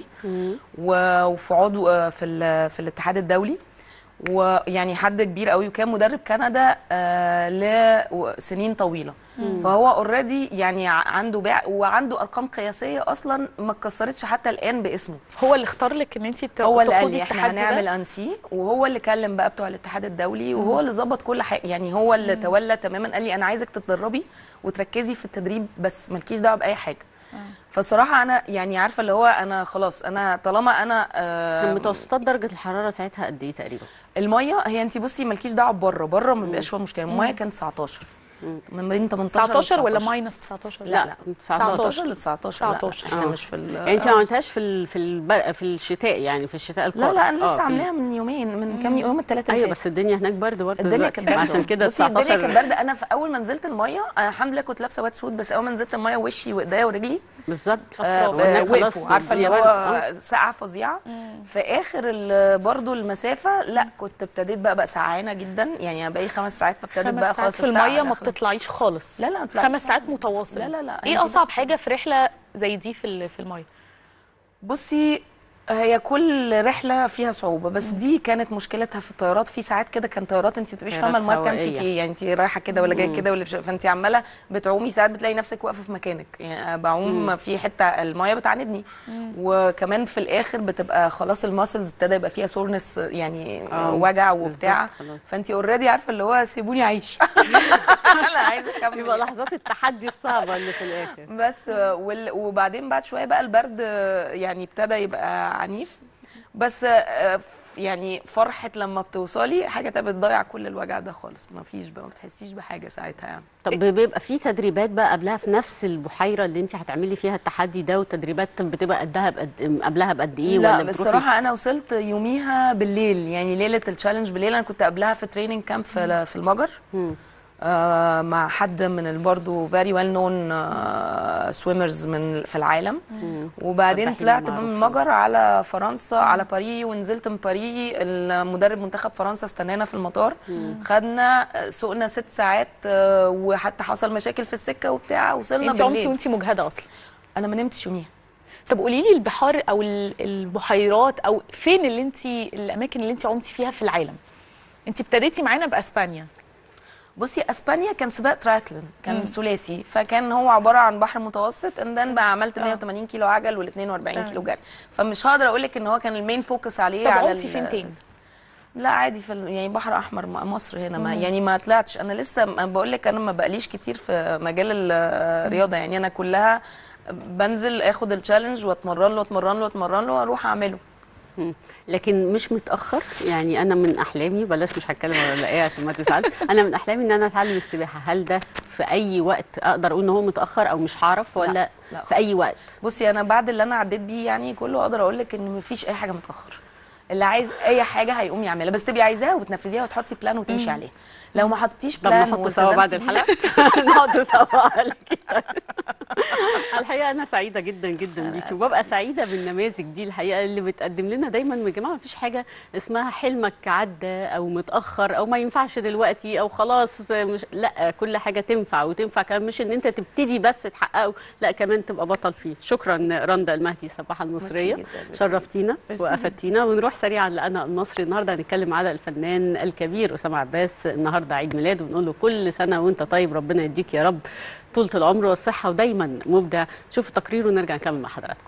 و- وفي عضو آه، في ال- في الاتحاد الدولي ويعني حد كبير قوي وكان مدرب كندا آه لسنين طويله فهو اوريدي يعني ع- عنده باع وعنده ارقام قياسيه اصلا ما اتكسرتش حتى الان باسمه هو اللي اختار لك ان انت هو اللي قال تخوضي لي احنا التحدي ده؟ هنعمل انسي وهو اللي كلم بقى بتوع الاتحاد الدولي وهو اللي ظبط كل حاجه يعني هو اللي تولى تماما قال لي انا عايزك تتدربي وتركزي في التدريب بس مالكيش دعوه باي حاجه فالصراحه انا يعني عارفه اللي هو انا خلاص انا طالما انا آه كان متوسطات درجه الحراره ساعتها قد ايه تقريبا الميه هي انت بصي مالكيش دعوه بره بره ما بيبقاش فيها مشكله الميه كانت 19 من بين 18 19 ولا 19. ماينس 19 لا لا 19. 19 ل 19 لا، 19. احنا آه. مش في ال- يعني انت ما عملتهاش في ال- في البر... في الشتاء يعني في الشتاء لا القارس لا انا آه، لسه في- عاملاها من يومين من كام يوم الثلاثه اللي ايوه فاتوا. بس الدنيا هناك برد برضه الدنيا دلوقتي كانت باردة. عشان كده بصي الدنيا 19 كانت بارده انا في اول ما نزلت الميه انا الحمد لله كنت لابسه وات سوت بس اول ما نزلت الميه وشي وايديا ورجلي بالظبه آه وهناك خلاص وقفوا عارفه اللي الدنيا هو برد. آه. ساعه فظيعه في اخر ال- برضو المسافه لا كنت ابتديت بقى بقى سعانه جدا يعني انا بقالي خمس ساعات فابتديت خمس بقى ساعات خلاص في الساعة الميه ما داخلة. بتطلعيش خالص لا لا ما بطلعش. خمس ساعات متواصل لا لا لا ايه انتي اصعب بس- حاجه في رحله زي دي في ال- في الميه بصي هي كل رحله فيها صعوبه بس دي كانت مشكلتها في الطيارات في ساعات كده كان طيارات انت ما بتبقيش طيارات فاهمه الميه بتعمل فيك هوائية. ايه يعني انت رايحه كده ولا جايه كده ولا بش... فانت عماله بتعومي ساعات بتلاقي نفسك واقفه في مكانك يعني أنا بعوم في حته الميه بتعاندني وكمان في الاخر بتبقى خلاص الماسلز ابتدى يبقى فيها سورنس يعني آه، وجع وبتاع بالظبط، خلاص. فانت اوريدي عارفه اللي هو سيبوني اعيش انا عايزه اكمل يبقى لحظات التحدي الصعبه اللي في الاخر بس آه، وال- وبعدين بعد شويه بقى البرد آه، يعني ابتدى يبقى عنيف بس آه، ف- يعني فرحه لما بتوصلي حاجه تبقى بتضيع كل الوجع ده خالص ما فيش بقى ما بتحسيش بحاجه ساعتها يعني طب بيبقى في تدريبات بقى قبلها في نفس البحيره اللي انت هتعملي فيها التحدي ده وتدريبات بتبقى قدها بقد قبلها بقد ايه لا ولا بس بتروحي- الصراحه انا وصلت يوميها بالليل يعني ليله التشالنج بالليل انا كنت قبلها في تريننج كامب في في المجر مم. آه مع حد من ال- برضه فيري ويل نون سويمرز من في العالم وبعدين سباحين طلعت من معروفين. المجر على فرنسا على باريس ونزلت من باريس المدرب منتخب فرنسا استنانا في المطار خدنا آه، سوقنا ست ساعات آه، وحتى حصل مشاكل في السكه وبتاع وصلنا انت عمتي بالليل وانت مجهده اصلا انا ما نمتش يوميها طب قولي لي البحار او ال- البحيرات او فين اللي انت الاماكن اللي انت عمتي فيها في العالم انت ابتديتي معانا باسبانيا بصي اسبانيا كان سباق ترايثلون كان ثلاثي فكان هو عباره عن بحر متوسط ان then بقى عملت 180 كيلو عجل وال 42 تمام. كيلو جري فمش هقدر اقول لك ان هو كان المين فوكس عليه طب على عمتي ال- فين تاني لا عادي في ال- يعني بحر احمر م- مصر هنا ما يعني ما طلعتش انا لسه بقول لك انا ما بقاليش كتير في مجال الرياضه يعني انا كلها بنزل اخد التشالنج واتمرن له واتمرن له واتمرن له واروح اعمله مم. لكن مش متاخر يعني انا من احلامي بلاش مش هتكلم ولا ايه عشان ما تزعلش انا من احلامي ان انا اتعلم السباحه هل ده في اي وقت اقدر اقول ان هو متاخر او مش هعرف ولا لا في اي خالص. وقت بصي انا بعد اللي انا عديت بيه يعني كله اقدر اقول لك ان مفيش اي حاجه متاخر اللي عايز اي حاجه هيقوم يعملها بس تبقي عايزاها وتنفذيها وتحطي بلان وتمشي عليها لو ما حطيتيش طب بلان نحط سوا بعد والتزمتي بيه- الحلقه نقعد سوا على كده. الحقيقه انا سعيده جدا جدا بيكي وببقى سعيده بالنماذج دي الحقيقه اللي بتقدم لنا دايما يا جماعه مفيش حاجه اسمها حلمك عدى او متاخر او ما ينفعش دلوقتي او خلاص مش لا كل حاجه تنفع وتنفع كمان مش ان انت تبتدي بس تحققه لا كمان تبقى بطل فيه شكرا رندا المهدي السباحه المصريه جداً، ميرسي. شرفتينا ميرسي وافدتينا ونروح سريعا لانا المصري النهارده هنتكلم على الفنان الكبير اسامه عباس النهارده عيد ميلاده ونقول له كل سنه وانت طيب ربنا يديك يا رب طولة العمر والصحه ودايما مبدع شوف تقرير ونرجع نكمل مع حضراتكم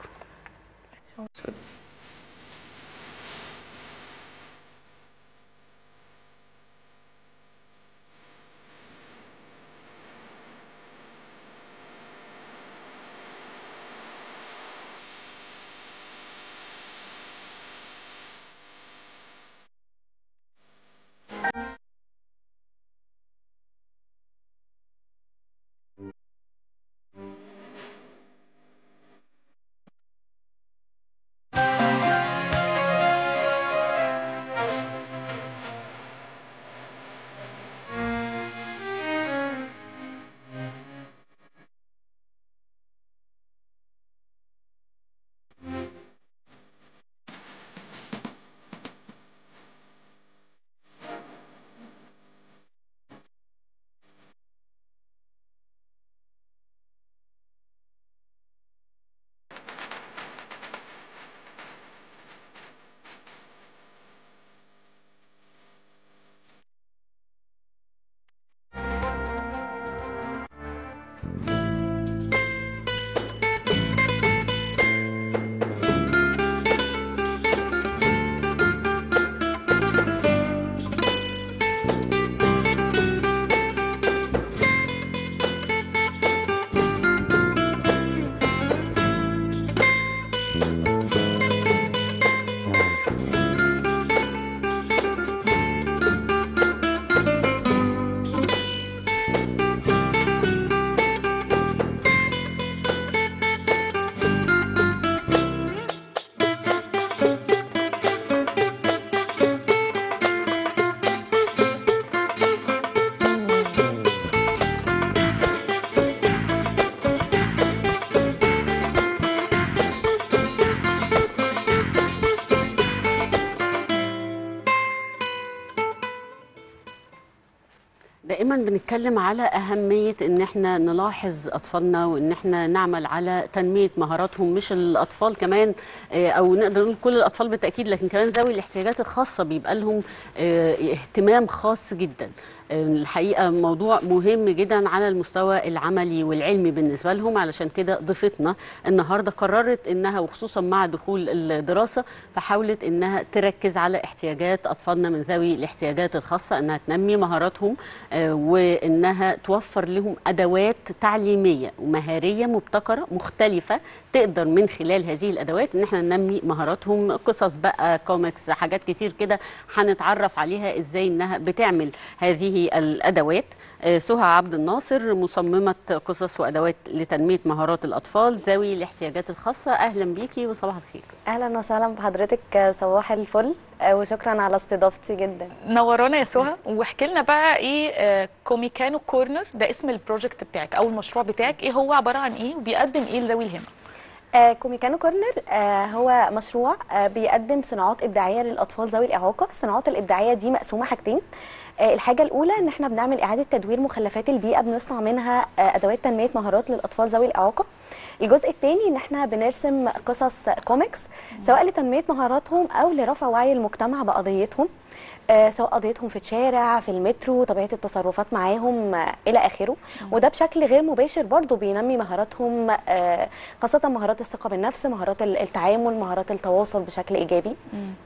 دائما بنتكلم على أهمية إن احنا نلاحظ أطفالنا وإن احنا نعمل على تنمية مهاراتهم مش الأطفال كمان آه، أو نقدر نقول كل الأطفال بالتأكيد لكن كمان ذوي الاحتياجات الخاصة بيبقى لهم آه، اهتمام خاص جدا آه، الحقيقة موضوع مهم جدا على المستوى العملي والعلمي بالنسبة لهم علشان كده ضيفتنا النهاردة قررت إنها وخصوصا مع دخول الدراسة فحاولت إنها تركز على احتياجات أطفالنا من ذوي الاحتياجات الخاصة إنها تنمي مهاراتهم آه، وإنها توفر لهم أدوات تعليمية ومهارية مبتكرة مختلفة تقدر من خلال هذه الأدوات إن احنا ننمي مهاراتهم قصص بقى كوميكس حاجات كتير كده هنتعرف عليها إزاي إنها بتعمل هذه الأدوات آه، سهى عبد الناصر مصممة قصص وأدوات لتنمية مهارات الأطفال ذوي الاحتياجات الخاصة أهلا بيكي وصباح الخير اهلا وسهلا بحضرتك صباح الفل آه، وشكرا على استضافتي جدا نورانا يا سهى واحكي لنا بقى ايه آه، كوميكانو كورنر ده اسم البروجكت بتاعك او المشروع بتاعك ايه هو عباره عن ايه وبيقدم ايه لذوي الهمم آه، كوميكانو كورنر آه، هو مشروع آه، بيقدم صناعات ابداعيه للاطفال ذوي الاعاقه الصناعات الابداعيه دي مقسومه حاجتين آه، الحاجه الاولى ان احنا بنعمل اعاده تدوير مخلفات البيئه بنصنع منها آه، ادوات تنميه مهارات للاطفال ذوي الاعاقه الجزء الثاني ان احنا بنرسم قصص كوميكس سواء لتنميه مهاراتهم او لرفع وعي المجتمع بقضيتهم آه، سواء قضيتهم في الشارع في المترو طبيعه التصرفات معاهم آه، الى اخره وده بشكل غير مباشر برضو بينمي مهاراتهم آه، خاصه مهارات الثقه بالنفس مهارات ال- التعامل مهارات التواصل بشكل ايجابي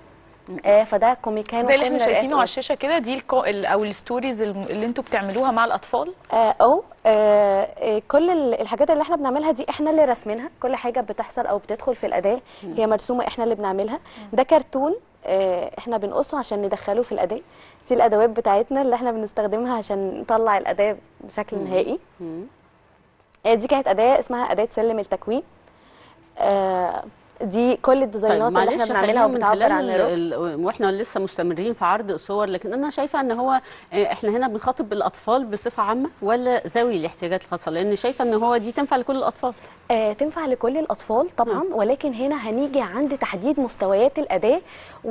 آه فده كوميكانو زي اللي احنا كورنر شايفينه at على work. الشاشه كده دي الكو... ال- او الستوريز الم- اللي انتوا بتعملوها مع الاطفال اه أو، آه، آه، كل ال- الحاجات اللي احنا بنعملها دي احنا اللي راسمينها كل حاجه بتحصل او بتدخل في الاداه هي مرسومه احنا اللي بنعملها ده كرتون آه، احنا بنقصه عشان ندخله في الاداه دي الادوات بتاعتنا اللي احنا بنستخدمها عشان نطلع الاداه بشكل نهائي آه، دي كانت اداه اسمها اداه سلم التكوين آه، دي كل الديزاينات اللي احنا معلش بنعملها خلينا من وبتعبر خلال عن الرؤى ال- واحنا لسه مستمرين في عرض الصور لكن انا شايفه ان هو آه، احنا هنا بنخاطب الاطفال بصفه عامه ولا ذوي الاحتياجات الخاصه لان شايفه ان هو دي تنفع لكل الاطفال آه، تنفع لكل الأطفال طبعا ولكن هنا هنيجي عند تحديد مستويات الأداء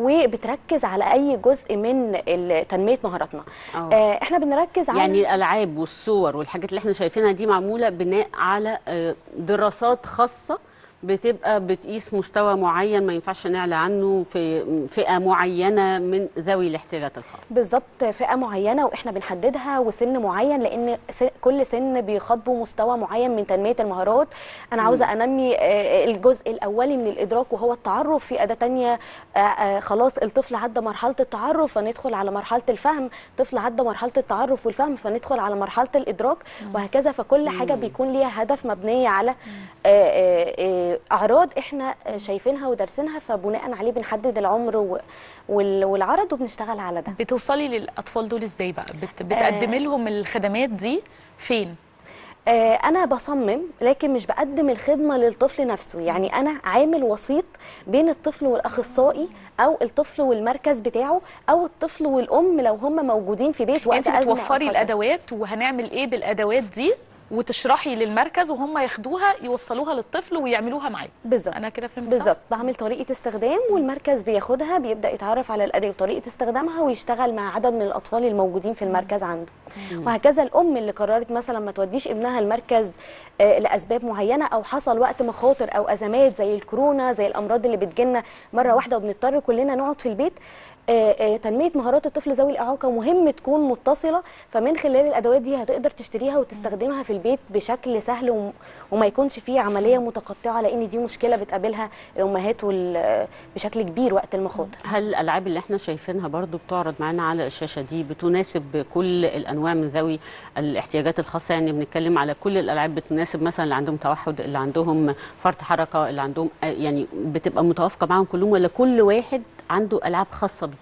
وبتركز على أي جزء من ال- تنمية مهاراتنا أوه. آه، احنا بنركز على يعني الالعاب والصور والحاجات اللي احنا شايفينها دي معموله بناء على آه، دراسات خاصه بتبقى بتقيس مستوى معين ما ينفعش نعلى عنه في فئه معينه من ذوي الاحتياجات الخاصه بالظبط فئة معينة واحنا بنحددها وسن معين لأن س- كل سن بيخاطبوا مستوى معين من تنمية المهارات أنا عاوزة أنمي آه، الجزء الأولي من الإدراك وهو التعرف في أداة تانية آه، آه، خلاص الطفل عدى مرحلة التعرف فندخل على مرحلة الفهم طفل عدى مرحلة التعرف والفهم فندخل على مرحلة الإدراك وهكذا فكل حاجة بيكون ليها هدف مبنية على آه، آه، آه، أعراض احنا آه، شايفينها ودارسينها فبناء عليه بنحدد العمر و- وال- والعرض وبنشتغل على ده بتوصلي للاطفال دول ازاي بقى بت... بتقدمي لهم الخدمات دي فين آه، انا بصمم لكن مش بقدم الخدمه للطفل نفسه يعني انا عامل وسيط بين الطفل والاخصائي او الطفل والمركز بتاعه او الطفل والام لو هم موجودين في بيت وقت انت أزمة أو بتوفري خطر. الادوات وهنعمل ايه بالادوات دي وتشرحي للمركز وهم ياخدوها يوصلوها للطفل ويعملوها معاه بالظبط انا كده فهمت صح؟ بالظبط بعمل طريقه استخدام والمركز بياخدها بيبدا يتعرف على الاداه وطريقه استخدامها ويشتغل مع عدد من الاطفال الموجودين في المركز عنده وهكذا الام اللي قررت مثلا ما توديش ابنها المركز آه، لاسباب معينه او حصل وقت مخاطر او ازمات زي الكورونا زي الامراض اللي بتجيلنا مره واحده وبنضطر كلنا نقعد في البيت آه، آه، تنميه مهارات الطفل ذوي الاعاقه مهم تكون متصله فمن خلال الادوات دي هتقدر تشتريها وتستخدمها في البيت بشكل سهل وم- وما يكونش فيه عمليه متقطعه لان دي مشكله بتقابلها الامهات وال- بشكل كبير وقت المخاطر هل الالعاب اللي احنا شايفينها برضو بتعرض معانا على الشاشه دي بتناسب كل الانواع من ذوي الاحتياجات الخاصه يعني بنتكلم على كل الالعاب بتناسب مثلا اللي عندهم توحد اللي عندهم فرط حركه اللي عندهم آه، يعني بتبقى متوافقه معاهم كلهم ولا كل واحد عنده العاب خاصه بيه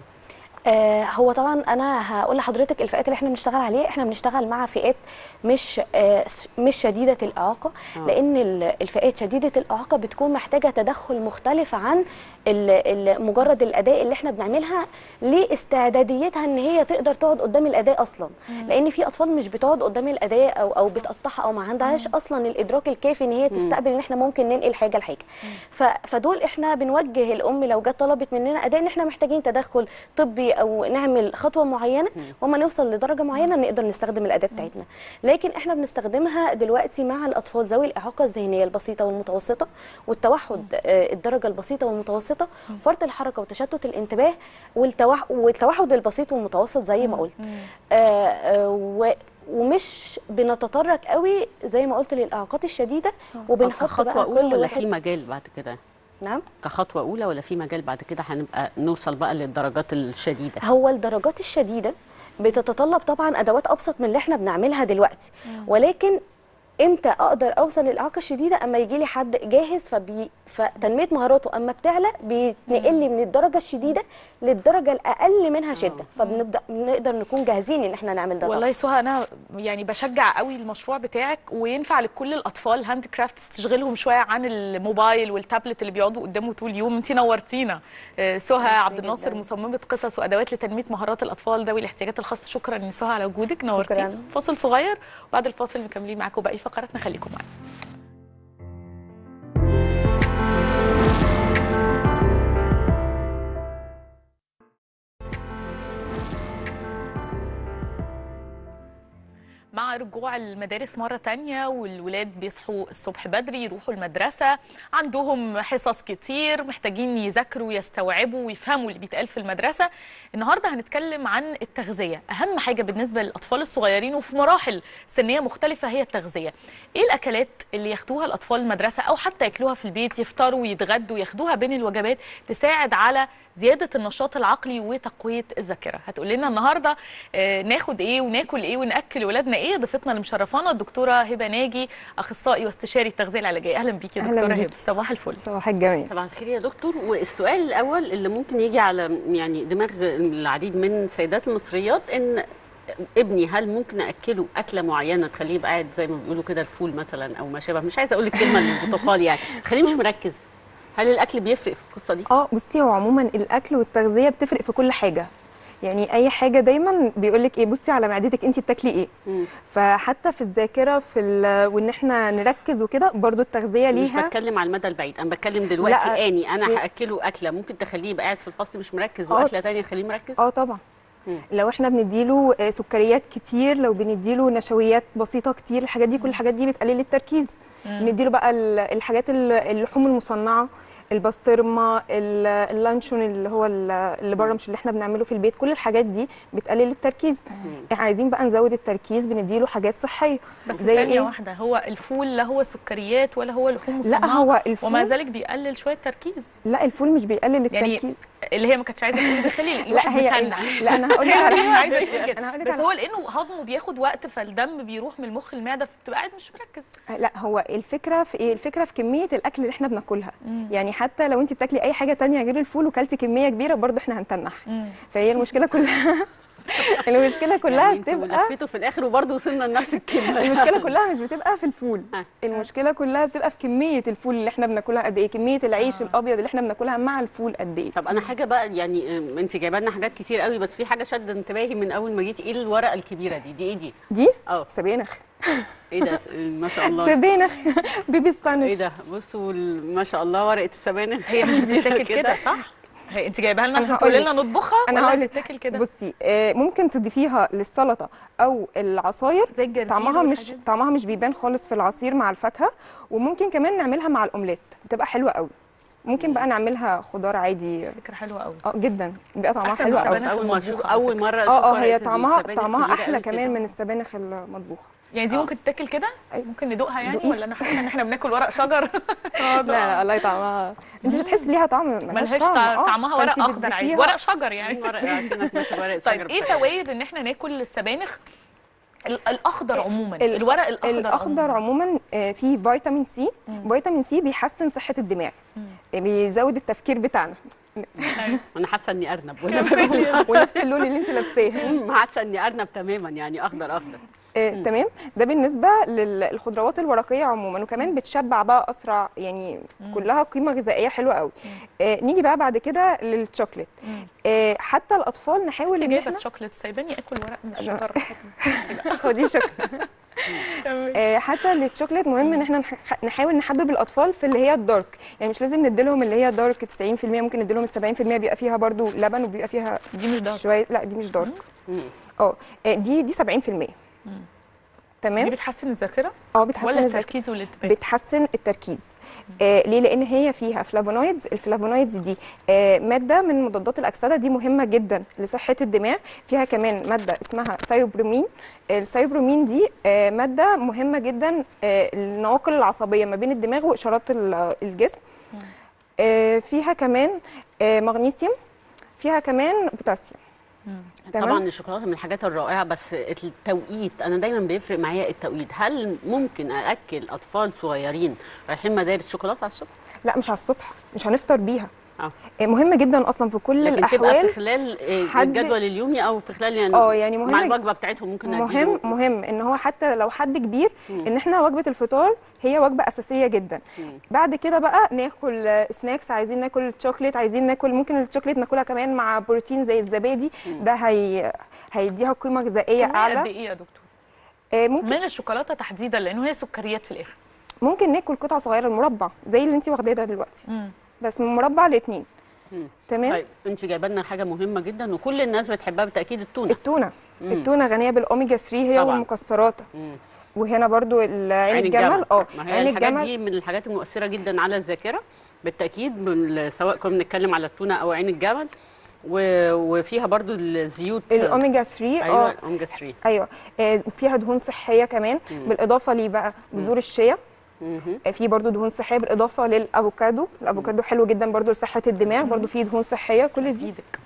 آه هو طبعا انا هقول لحضرتك الفئات اللي احنا بنشتغل عليها احنا بنشتغل مع فئات مش آه مش شديده الاعاقه آه. لان ال- الفئات شديده الاعاقه بتكون محتاجه تدخل مختلف عن ال- ال- مجرد الاداء اللي احنا بنعملها لاستعداديتها ان هي تقدر تقعد قدام الاداء اصلا لان في اطفال مش بتقعد قدام الاداء او او بتقطعها او ما عندهاش اصلا الادراك الكافي ان هي تستقبل ان احنا ممكن ننقل حاجه لحاجه ف- فدول احنا بنوجه الام لو جت طلبت مننا اداء ان احنا محتاجين تدخل طبي او نعمل خطوه معينه وما نوصل لدرجه معينه نقدر نستخدم الاداه بتاعتنا لكن احنا بنستخدمها دلوقتي مع الاطفال ذوي الاعاقه الذهنيه البسيطه والمتوسطه والتوحد آه، الدرجه البسيطه والمتوسطه فرط الحركه وتشتت الانتباه والتوح- والتوحد البسيط والمتوسط زي ما قلت آه، آه، و- ومش بنتطرق قوي زي ما قلت للاعاقات الشديده وبنحط كخطوه بقى اولى كل ولا واحد في مجال بعد كده نعم كخطوه اولى ولا في مجال بعد كده هنبقى نوصل بقى للدرجات الشديده هو الدرجات الشديده بتتطلب طبعا ادوات ابسط من اللي احنا بنعملها دلوقتي ولكن امتى اقدر اوصل للاعاقه الشديده اما يجي لي حد جاهز فبي فتنميه مهاراته اما بتعلى بيتنقل لي من الدرجه الشديده للدرجه الاقل منها شده فبنبدا نقدر نكون جاهزين ان احنا نعمل ده طبعاً. والله سهى انا يعني بشجع قوي المشروع بتاعك وينفع لكل الاطفال هاند كرافتس تشغلهم شويه عن الموبايل والتابلت اللي بيقعدوا قدامه طول اليوم انت نورتينا آه، سهى عبد الناصر جداً. مصممه قصص وادوات لتنميه مهارات الاطفال ذوي الاحتياجات الخاصه شكرا يا سهى على وجودك نورتينا شكراً. فاصل صغير وبعد الفاصل مكملين معاكم باقي فقراتنا خليكم معانا مع رجوع المدارس مرة تانية والولاد بيصحوا الصبح بدري يروحوا المدرسة عندهم حصص كتير محتاجين يذاكروا ويستوعبوا ويفهموا اللي بيتقال في المدرسة النهاردة هنتكلم عن التغذية أهم حاجة بالنسبة للأطفال الصغيرين وفي مراحل سنية مختلفة هي التغذية إيه الأكلات اللي ياخدوها الأطفال المدرسة أو حتى ياكلوها في البيت يفطروا ويتغدوا ياخدوها بين الوجبات تساعد على زياده النشاط العقلي وتقويه الذاكره هتقول لنا النهارده آه، ناخد ايه وناكل ايه وناكل ولادنا ايه ضيفتنا اللي مشرفانا الدكتوره هبه ناجي اخصائي واستشاري التغذيه العلاجيه اهلا بيكي يا أهلاً دكتوره بيكي. هبه صباح الفل صباح الجميل صباح الخير يا دكتور والسؤال الاول اللي ممكن يجي على يعني دماغ العديد من السيدات المصريات ان ابني هل ممكن اكله اكله معينه تخليه يبقى قاعد زي ما بيقولوا كده الفول مثلا او ما شابه مش عايزه اقول الكلمه البرتقال يعني خليه مش مركز هل الاكل بيفرق في القصه دي اه بصي هو عموما الاكل والتغذيه بتفرق في كل حاجه يعني اي حاجه دايما بيقول لك ايه بصي على معدتك انت بتاكلي ايه مم. فحتى في الذاكره في ال- وان احنا نركز وكده برضو التغذيه مش ليها بتكلم على المدى البعيد انا بتكلم دلوقتي لا، اني انا في- هاكله اكله ممكن تخليه يبقى قاعد في الفصل مش مركز آه. واكله تانية تخليه مركز اه طبعا مم. لو احنا بنديله آه، سكريات كتير لو بنديله نشويات بسيطه كتير الحاجات دي كل الحاجات دي بتقلل التركيز بنديله بقى ال- الحاجات ال- اللحوم المصنعه البسطرمه ال- اللانشون اللي هو ال- اللي بره مش اللي احنا بنعمله في البيت كل الحاجات دي بتقلل التركيز احنا عايزين بقى نزود التركيز بنديله حاجات صحيه بس زي ثانيه إيه؟ واحده هو الفول لا هو سكريات ولا هو لحوم مصنعه لا هو الفول ومع ذلك بيقلل شويه تركيز لا الفول مش بيقلل يعني التركيز اللي هي ما كانتش عايزه تقول بيخلي الواحد لا هي متنح لا انا هقول لك هي ما على كانتش عايزه حاجه تقول كده انا هقول لك بس على هو لانه هضمه بياخد وقت فالدم بيروح من المخ المعده فبتبقى قاعد مش مركز لا هو الفكره في ايه الفكره في كميه الاكل اللي احنا بناكلها مم. يعني حتى لو انت بتاكلي اي حاجه تانية غير الفول وكلتي كميه كبيره برضو احنا هنتنح مم. فهي المشكله كلها المشكله كلها يعني انتوا بتبقى لفيتوا في الاخر وبرضه وصلنا لنفس الكلمه المشكله كلها مش بتبقى في الفول آه. المشكله كلها بتبقى في كميه الفول اللي احنا بناكلها قد ايه كميه العيش الابيض اللي احنا بناكلها مع الفول قد ايه طب انا حاجه بقى يعني ام، انت جايبه لنا حاجات كتير قوي بس في حاجه شد انتباهي من اول ما جيتي ايه الورقه الكبيره دي دي ايه دي دي اه سبانخ ايه ده س- ما شاء الله سبانخ بيبي سبانش ايه ده بصوا ال- ما شاء الله ورقه السبانخ هي مش كبيرة بتتاكل كده صح هي انت جايباها لنا أنا عشان هقول تقولي لنا لك. نطبخها انا ولا هقول لك بتتاكل كده بصي آه، ممكن تضيفيها للسلطه او العصاير زي الجرجير طعمها مش والحاجات دي. طعمها مش بيبان خالص في العصير مع الفاكهه وممكن كمان نعملها مع الاومليت بتبقى حلوه قوي ممكن بقى نعملها خضار عادي فكره حلوه قوي اه جدا بيبقى طعمها أحسن حلو من قوي السبانخ اول ما المطبوخة اشوف على اول فكرة. مره اشوف اه اه ورقة هي طعمها السبانخ طعمها كبيرة احلى قوي كمان كده. من السبانخ المطبوخه يعني دي آه. ممكن تتاكل كده أيوة. ممكن ندوقها يعني دوقي. ولا انا حاسه ان احنا بناكل ورق شجر لا لا والله طعمها انت مش هتحسي ليها طعم ملهاش طعم طع- آه، طعمها ورق فأنتي اخضر عادي بتضيفيها- ورق شجر يعني ورق كأنك ماسك ورقه طيب شجر ايه بتاعتها. فوائد ان احنا ناكل السبانخ ال- الاخضر عموما ال- الورق الاخضر الاخضر عموما آه، فيه فيتامين سي فيتامين سي بيحسن صحه الدماغ آه، بيزود التفكير بتاعنا انا حاسه اني ارنب وانا بقول ونفس اللون اللي انت لابساه أمم، حاسه اني ارنب تماما يعني اخضر اخضر آه، تمام ده بالنسبه للخضروات الورقيه عموما وكمان بتشبع بقى اسرع يعني كلها قيمه غذائيه حلوه قوي آه، نيجي بقى بعد كده للشوكليت آه، حتى الاطفال نحاول انت ان جايبه احنا شوكليت سايباني اكل ورق من أنا- الشجر خدي شوكليت آه، حتى الشوكليت مهم ان احنا نح- نحاول نحبب الاطفال في اللي هي الدارك يعني مش لازم نديلهم اللي هي دارك 90% ممكن نديلهم ال 70% بيبقى فيها برضو لبن وبيبقى فيها دي مش دارك شويه لا دي مش دارك مم. اه آه، دي دي 70% دي تمام بتحسن الذاكره اه بتحسن ولا الذاكرة. التركيز والانتباه بتحسن التركيز آه ليه لان هي فيها فلافونويدز الفلافونويدز دي آه ماده من مضادات الاكسده دي مهمه جدا لصحه الدماغ فيها كمان ماده اسمها سايوبرومين السايوبرومين دي آه ماده مهمه جدا آه النواقل العصبيه ما بين الدماغ واشارات ال- الجسم آه فيها كمان آه مغنيسيوم فيها كمان بوتاسيوم تمام؟ طبعا الشوكولاته من الحاجات الرائعه بس التوقيت انا دايما بيفرق معايا التوقيت هل ممكن ااكل اطفال صغيرين رايحين مدارس شوكولاته على الصبح لا مش على الصبح مش هنفطر بيها اه آه مهمه جدا اصلا في كل لكن تبقى الاحوال في خلال آه، حد- الجدول اليومي او في خلال يعني اه يعني مهم مع الوجبه بتاعتهم ممكن مهم أديله- مهم ان هو حتى لو حد كبير مم. ان احنا وجبه الفطار هي وجبه اساسيه جدا مم. بعد كده بقى ناكل آه، سناكس عايزين ناكل شوكليت عايزين ناكل ممكن الشوكليت ناكلها كمان مع بروتين زي الزبادي ده هي هيديها قيمه غذائيه كمية قد اعلى ايه يا دكتور آه، ممكن من الشوكولاته تحديدا لانه هي سكريات في الاخر ممكن ناكل قطعه صغيره المربع زي اللي انت واخداه ده دلوقتي مم. بس من مربع لاتنين مم. تمام طيب انت جايبه لنا حاجه مهمه جدا وكل الناس بتحبها بالتاكيد التونه التونه مم. التونه غنيه بالاوميجا 3 هي طبعاً. والمكسرات مم. وهنا برضو ال- عين الجمل اه ما هي عين الحاجات الجمل دي من الحاجات المؤثره جدا على الذاكره بالتاكيد من- سواء كنا بنتكلم على التونه او عين الجمل و- وفيها برضو الزيوت الاوميجا 3 ايوه اه الاوميجا 3 ايوه آه، وفيها دهون صحيه كمان مم. بالاضافه ليه بقى بذور الشيا مهم. آه، في برضو دهون صحيه بالاضافه للافوكادو الافوكادو حلو جدا برضو لصحه الدماغ برضو فيه دهون صحيه كل دي ايدك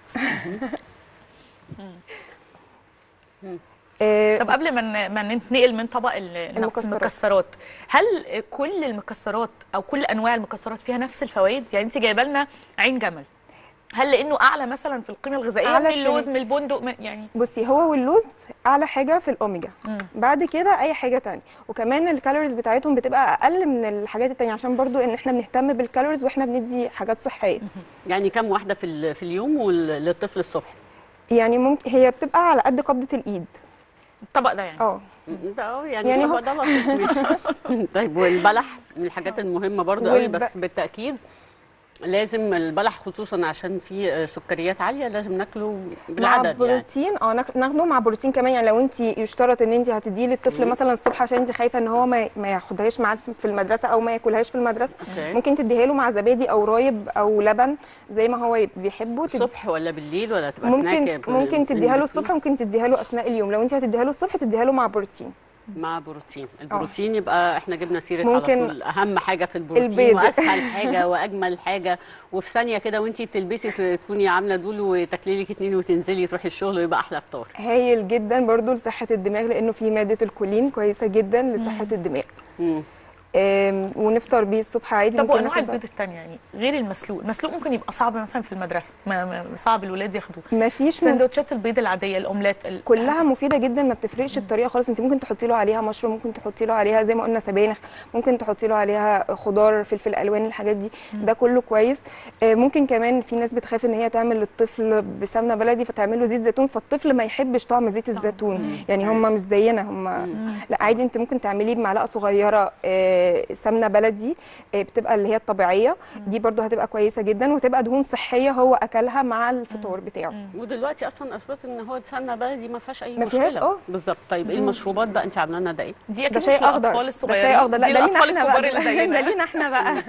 آه، طب قبل ما ن- ما ننتقل من طبق ال- المكسرات. المكسرات هل كل المكسرات او كل انواع المكسرات فيها نفس الفوائد يعني انت جايبه لنا عين جمل هل لانه اعلى مثلا في القيمه الغذائيه أعلى من في- اللوز من البندق من- يعني بصي هو واللوز اعلى حاجه في الاوميجا مم. بعد كده اي حاجه تانية وكمان الكالوريز بتاعتهم بتبقى اقل من الحاجات التانية عشان برضو ان احنا بنهتم بالكالوريز واحنا بندي حاجات صحيه يعني كم واحده في ال- في اليوم وال- للطفل الصبح يعني ممكن هي بتبقى على قد قبضه الايد الطبق ده يعني اه ده اه يعني, يعني يعني هو- ده لطيف مش طيب والبلح من الحاجات المهمه برضو قوي والب- بس بالتاكيد لازم البلح خصوصا عشان فيه سكريات عاليه لازم ناكله مع بالعدد يعني بروتين اه ناخ- ناخده مع بروتين كمان يعني لو انت يشترط ان انت هتديه للطفل مثلا الصبح عشان انت خايفه ان هو ما ما ياخدهاش معاه في المدرسه او ما ياكلهاش في المدرسه أوكي. ممكن تديها له مع زبادي او رايب او لبن زي ما هو بيحبه تدي- الصبح ولا بالليل ولا تبقى سناك ممكن ممكن تديها له الصبح ممكن تديها له اثناء اليوم لو انت هتديها له الصبح تديها له مع بروتين مع بروتين البروتين يبقى احنا جبنا سيره ممكن على طول اهم حاجه في البروتين البيض. واسهل حاجه واجمل حاجه وفي ثانيه كده وانتي بتلبسي ت- تكوني عامله دول وتاكلي لك اتنين وتنزلي تروحي الشغل ويبقى احلى فطار هايل جدا برضو لصحه الدماغ لانه فيه ماده الكولين كويسه جدا لصحه الدماغ مم. آم، ونفطر بيه الصبح عادي طب ممكن وانواع ناخد- البيض التانية يعني غير المسلوق المسلوق ممكن يبقى صعب مثلا في المدرسه ما ما- صعب الولاد ياخدوه ما فيش من- سندوتشات البيض العاديه الاومليت ال... كلها مفيده جدا ما بتفرقش الطريقه خالص انت ممكن تحطي له عليها مشروم ممكن تحطي له عليها زي ما قلنا سبانخ ممكن تحطي له عليها خضار فلفل الوان الحاجات دي ده كله كويس آه، ممكن كمان في ناس بتخاف ان هي تعمل للطفل بسمنه بلدي فتعمل له زيت زيتون فالطفل ما يحبش طعم زيت الزيتون يعني هم مش زينا هم لا عادي انت ممكن تعمليه بمعلقه صغيره آه، سمنه بلدي آه، بتبقى اللي هي الطبيعيه دي برضو هتبقى كويسه جدا وتبقى دهون صحيه هو اكلها مع الفطار بتاعه ودلوقتي اصلا اثبت ان هو سمنه بلدي ما فيهاش اي ما مشكله فيهاش، اه. بالظبط طيب ايه المشروبات بقى انت عامله لنا ده ايه دي ده اكيد شاي مش للاطفال اخضر ده الصغيرين شاي اخضر لا دي ده لينا الاطفال احنا الكبار بقى اللي ده زينا لينا احنا بقى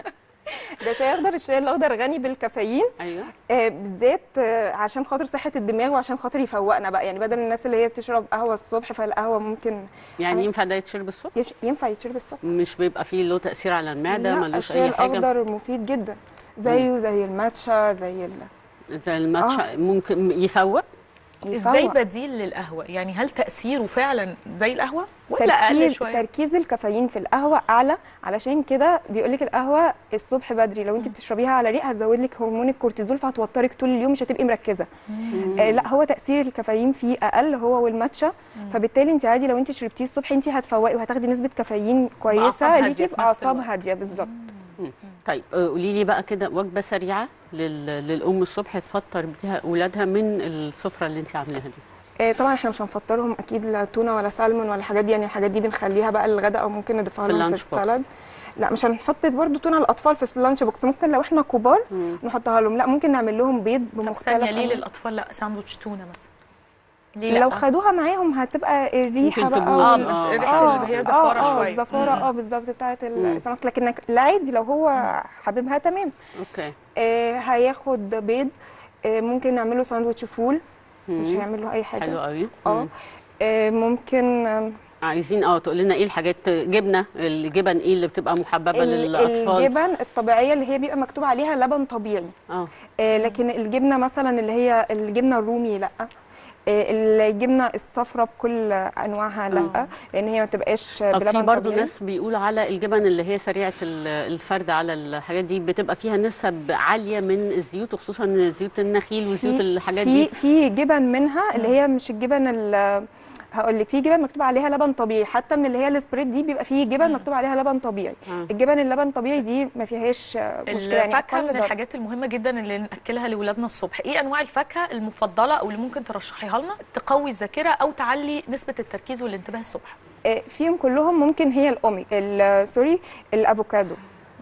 ده شاي اخضر الشاي الاخضر غني بالكافيين ايوه آه بالذات آه عشان خاطر صحه الدماغ وعشان خاطر يفوقنا بقى يعني بدل الناس اللي هي بتشرب قهوه الصبح فالقهوه ممكن يعني ينفع ده يتشرب الصبح يش- ينفع يتشرب الصبح مش بيبقى فيه له تاثير على المعده لا ملوش الشاي اي حاجه الاخضر مفيد جدا زيه زي الماتشا زي ال... زي الماتشا ممكن يفوق ازاي يفوق. بديل للقهوه يعني هل تاثيره فعلا زي القهوه ولا اقل تركيز شويه تركيز الكافيين في القهوه اعلى علشان كده بيقول لك القهوه الصبح بدري لو انت بتشربيها على ريق هتزود لك هرمون الكورتيزول فهتوترك طول اليوم مش هتبقي مركزه آه لا هو تاثير الكافيين فيه اقل هو والماتشا فبالتالي انت عادي لو انت شربتيه الصبح انت هتفوقي وهتاخدي نسبه كافيين بأعصاب كويسه هادية ليكي في في نفس اعصاب الوقت. هاديه بالظبط طيب آه، قولي لي بقى كده وجبه سريعه لل... للام الصبح تفطر بيها اولادها من السفره اللي انت عاملاها دي آه، طبعا احنا مش هنفطرهم اكيد لا تونه ولا سالمون ولا الحاجات دي يعني الحاجات دي بنخليها بقى للغداء او ممكن نضيفها في لهم في اللانش بوكس. السلad لا مش هنحط برضو تونه للاطفال في اللانش بوكس ممكن لو احنا كبار نحطها لهم لا ممكن نعمل لهم بيض طب بمختلف ثانيه ليه أنواع. للاطفال لا ساندوتش تونه مثلا ليه لو لا خدوها معاهم هتبقى الريحه ممكن بقى تبوظ. وال- اه آه، ريحه آه، اللي هي اه زفاره اه شويه الزفاره اه بالظبط بتاعه السمك لكن العادي لو هو حاببها تمام اوكي آه هياخد بيض آه ممكن نعمله ساندوتش فول مش مم. هيعمل له اي حاجه حلو قوي اه مم. آه، ممكن آم، عايزين اه تقول لنا ايه الحاجات جبنه الجبن ايه اللي بتبقى محببه ال- للاطفال الجبن الطبيعيه اللي هي بيبقى مكتوب عليها لبن طبيعي اه آه، لكن الجبنه مثلا اللي هي الجبنه الرومي لا آه، الجبنه الصفراء بكل انواعها لا لان هي ما تبقاش طب بلبن في برضه طبيعي. ناس بيقولوا على الجبن اللي هي سريعه ال- الفرد على الحاجات دي بتبقى فيها نسب عاليه من الزيوت وخصوصا زيوت النخيل وزيوت الحاجات في دي في جبن منها اللي هي مش الجبن ال- هقول لك في جبن مكتوب عليها لبن طبيعي حتى من اللي هي السبريد دي بيبقى فيه جبن مكتوب عليها لبن طبيعي آه. الجبن اللبن طبيعي دي ما فيهاش آه، مشكله يعني الفاكهه أقل من ضرر. الحاجات المهمه جدا اللي ناكلها لاولادنا الصبح ايه انواع الفاكهه المفضله او اللي ممكن ترشحيها لنا تقوي الذاكره او تعلي نسبه التركيز والانتباه الصبح آه، فيهم كلهم ممكن هي الاومي ال- سوري الافوكادو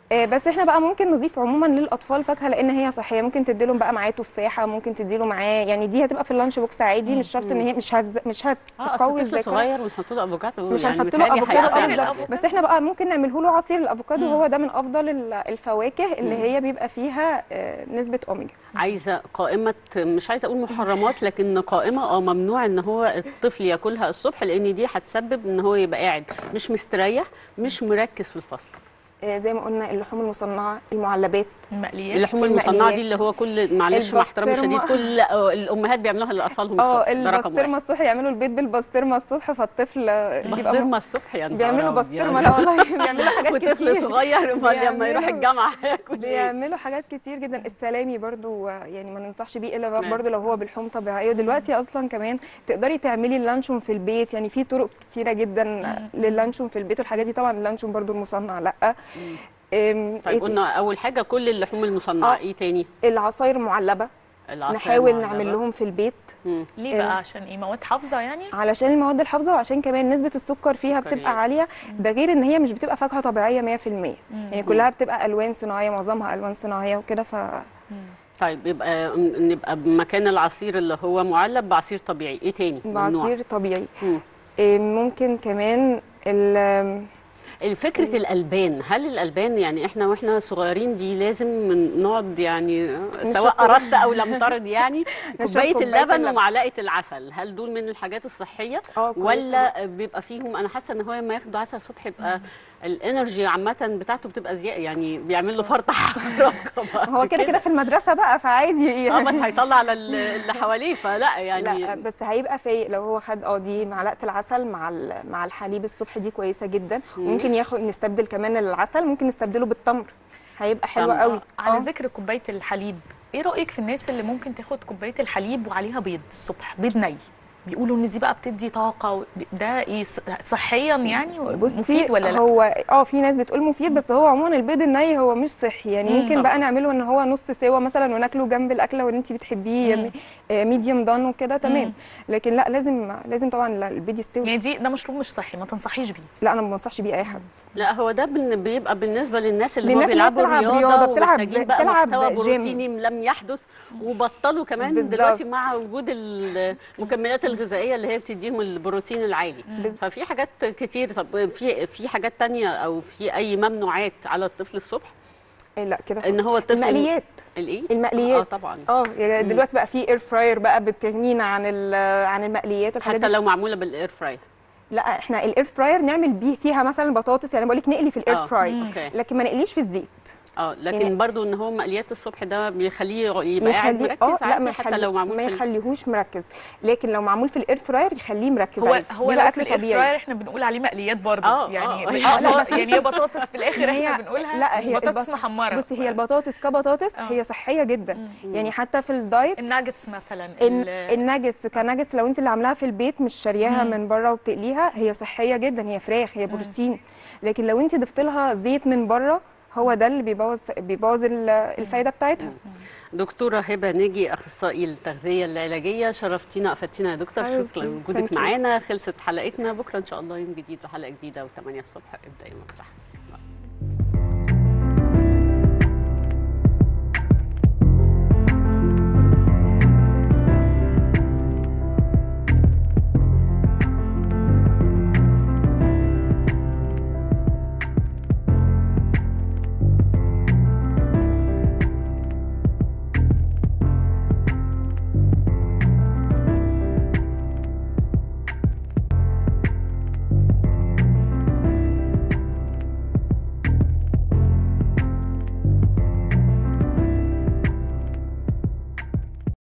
آه، بس احنا بقى ممكن نضيف عموما للاطفال فاكهه لان هي صحيه ممكن تديلهم بقى معاه تفاحه ممكن تديله معاه يعني دي هتبقى في اللانش بوكس عادي مش شرط ان هي مش هتز... مش اه اصل هتقوي طفل الذاكره صغير ونحط له افوكادو مش يعني هنحط له متهيألي افوكادو هيعمل. افضل بس احنا بقى ممكن نعمله له عصير الافوكادو هو ده من افضل ال- الفواكه اللي مم. هي بيبقى فيها آه، نسبه اوميجا عايزه قائمه مش عايزه اقول محرمات لكن قائمه اه ممنوع ان هو الطفل ياكلها الصبح لان دي هتسبب ان هو يبقى قاعد مش مستريح مش مركز في الفصل آه، زي ما قلنا اللحوم المصنعه المعلبات المقليات اللحوم المصنعه دي اللي هو كل معلش مع احترامي الشديد البسطرمة. كل آه، الامهات بيعملوها لاطفالهم اه الصبح ده رقم واحد البسطرمه الصبح يعملوا البيض بالبسطرمه الصبح فالطفل بيبقى بسطرمه الصبح يا نهار بيعملوا أبيض. بسطرمه لا والله بيعملوا حاجات كتير وطفل صغير امال لما بيعملوا- يروح الجامعه هياكل ايه بيعملوا حاجات كتير جدا السلامي برضو آه، يعني ما ننصحش بيه الا نعم. برضو لو هو باللحوم طبيعيه دلوقتي اصلا كمان تقدري تعملي اللانشون في البيت يعني في طرق كتيره جدا للانشون في البيت والحاجات دي طبعا اللانشون برضو المصنع لا أم، إيه طيب قلنا اول حاجه كل اللحوم المصنعه آه. ايه تاني العصاير المعلبه العصاير نحاول المعلبة. نعمل لهم في البيت ليه بقى عشان ايه مواد حافظه يعني علشان المواد الحافظه وعشان كمان نسبه السكر فيها السكريات. بتبقى عاليه ده غير ان هي مش بتبقى فاكهه طبيعيه 100% يعني كلها بتبقى الوان صناعيه معظمها الوان صناعيه وكده ف طيب يبقى نبقى بمكان العصير اللي هو معلب بعصير طبيعي ايه تاني ممنوع؟ بعصير طبيعي مم. إيه، ممكن كمان ال فكرة الألبان هل الألبان يعني إحنا وإحنا صغيرين دي لازم من- نقعد يعني سواء نشرب- أردت أو لم ترد يعني نشرب كوباية كوباية اللبن اللبن. ومعلقة العسل هل دول من الحاجات الصحية اه كويس ولا بيبقى فيهم أنا حاسة إن هو لما ياخدوا عسل الصبح يبقى الانرجي عامة بتاعته بتبقى زيادة يعني بيعمل له فرط حركة بعد هو كده كده في المدرسه بقى فعادي اه بس هيطلع على ال- اللي حواليه فلا يعني لا بس هيبقى فايق لو هو خد اه دي معلقه العسل مع ال- مع الحليب الصبح دي كويسه جدا مم. ممكن ياخد نستبدل كمان العسل ممكن نستبدله بالتمر هيبقى حلو طب قوي على آه. ذكر كوبايه الحليب ايه رايك في الناس اللي ممكن تاخد كوبايه الحليب وعليها بيض الصبح بيض ني بيقولوا ان دي بقى بتدي طاقه و- ده ايه ص- صحيا يعني مفيد ولا لا هو اه في ناس بتقول مفيد بس هو عموما البيض الني هو مش صحي يعني مم. ممكن طبعا. بقى نعمله ان هو نص سوا مثلا وناكله جنب الاكله واللي انت بتحبيه مم. ميديوم دان وكده مم. تمام لكن لا لازم لازم طبعا لا، البيض يستوي يعني دي ده مشروب مش صحي ما تنصحيش بيه لا انا ما بنصحش بيه اي حد لا هو ده بن- بيبقى بالنسبه للناس اللي للناس هو اللي هي بيلعبوا بتلعب رياضه, رياضة، بتلعب- ومحتاجين بقى بتلعب محتوى جيم. بروتيني لم يحدث وبطلوا كمان بالظبط. دلوقتي مع وجود المكملات الغذائيه اللي هي بتديهم البروتين العالي ففي حاجات كتير طب في في حاجات تانية او في اي ممنوعات على الطفل الصبح لا كده ان هو الطفل المقليات الايه المقليات اه طبعا اه يعني مم. دلوقتي بقى في اير فراير بقى بتغنينا عن ال- عن المقليات والحاجات حتى دي. لو معموله بالاير فراي لا احنا الاير فراير نعمل بيه فيها مثلا بطاطس يعني بقول لك نقلي في الاير آه، فراي مم. أوكي. لكن ما نقليش في الزيت اه لكن يعني- برضو ان هو مقليات الصبح ده بيخليه يبقى قاعد يخليه- مركز اه لا عادي ما حتى يخلي- لو معمول ما في ال- يخليهوش مركز لكن لو معمول في الاير فراير يخليه مركز هو عادي. هو بيبقى لو في أكل الاير طبيعي. فراير احنا بنقول عليه مقليات برضه آه، يعني آه. بطاطا- لا، بس- يعني هي بطاطس في الاخر ما هي- احنا بنقولها لا هي بطاطس البط- محمره بصي هي البطاطس كبطاطس هي صحيه جدا يعني حتى في الدايت الناجتس مثلا الن- ال- الناجتس كناجتس لو انت اللي عاملاها في البيت مش شارياها مم. من بره وبتقليها هي صحيه جدا هي فراخ هي بروتين لكن لو انت ضفت لها زيت من بره هو ده اللي بيبوظ بيبوظ ال- الفايده بتاعتها دكتورة هبة ناجي أخصائي التغذية العلاجية شرفتينا أفدتينا يا دكتور حبيبتي. شكرا لوجودك Thank you. معانا خلصت حلقتنا بكرة إن شاء الله يوم جديد وحلقة جديدة و8 الصبح ابدأ يومك صح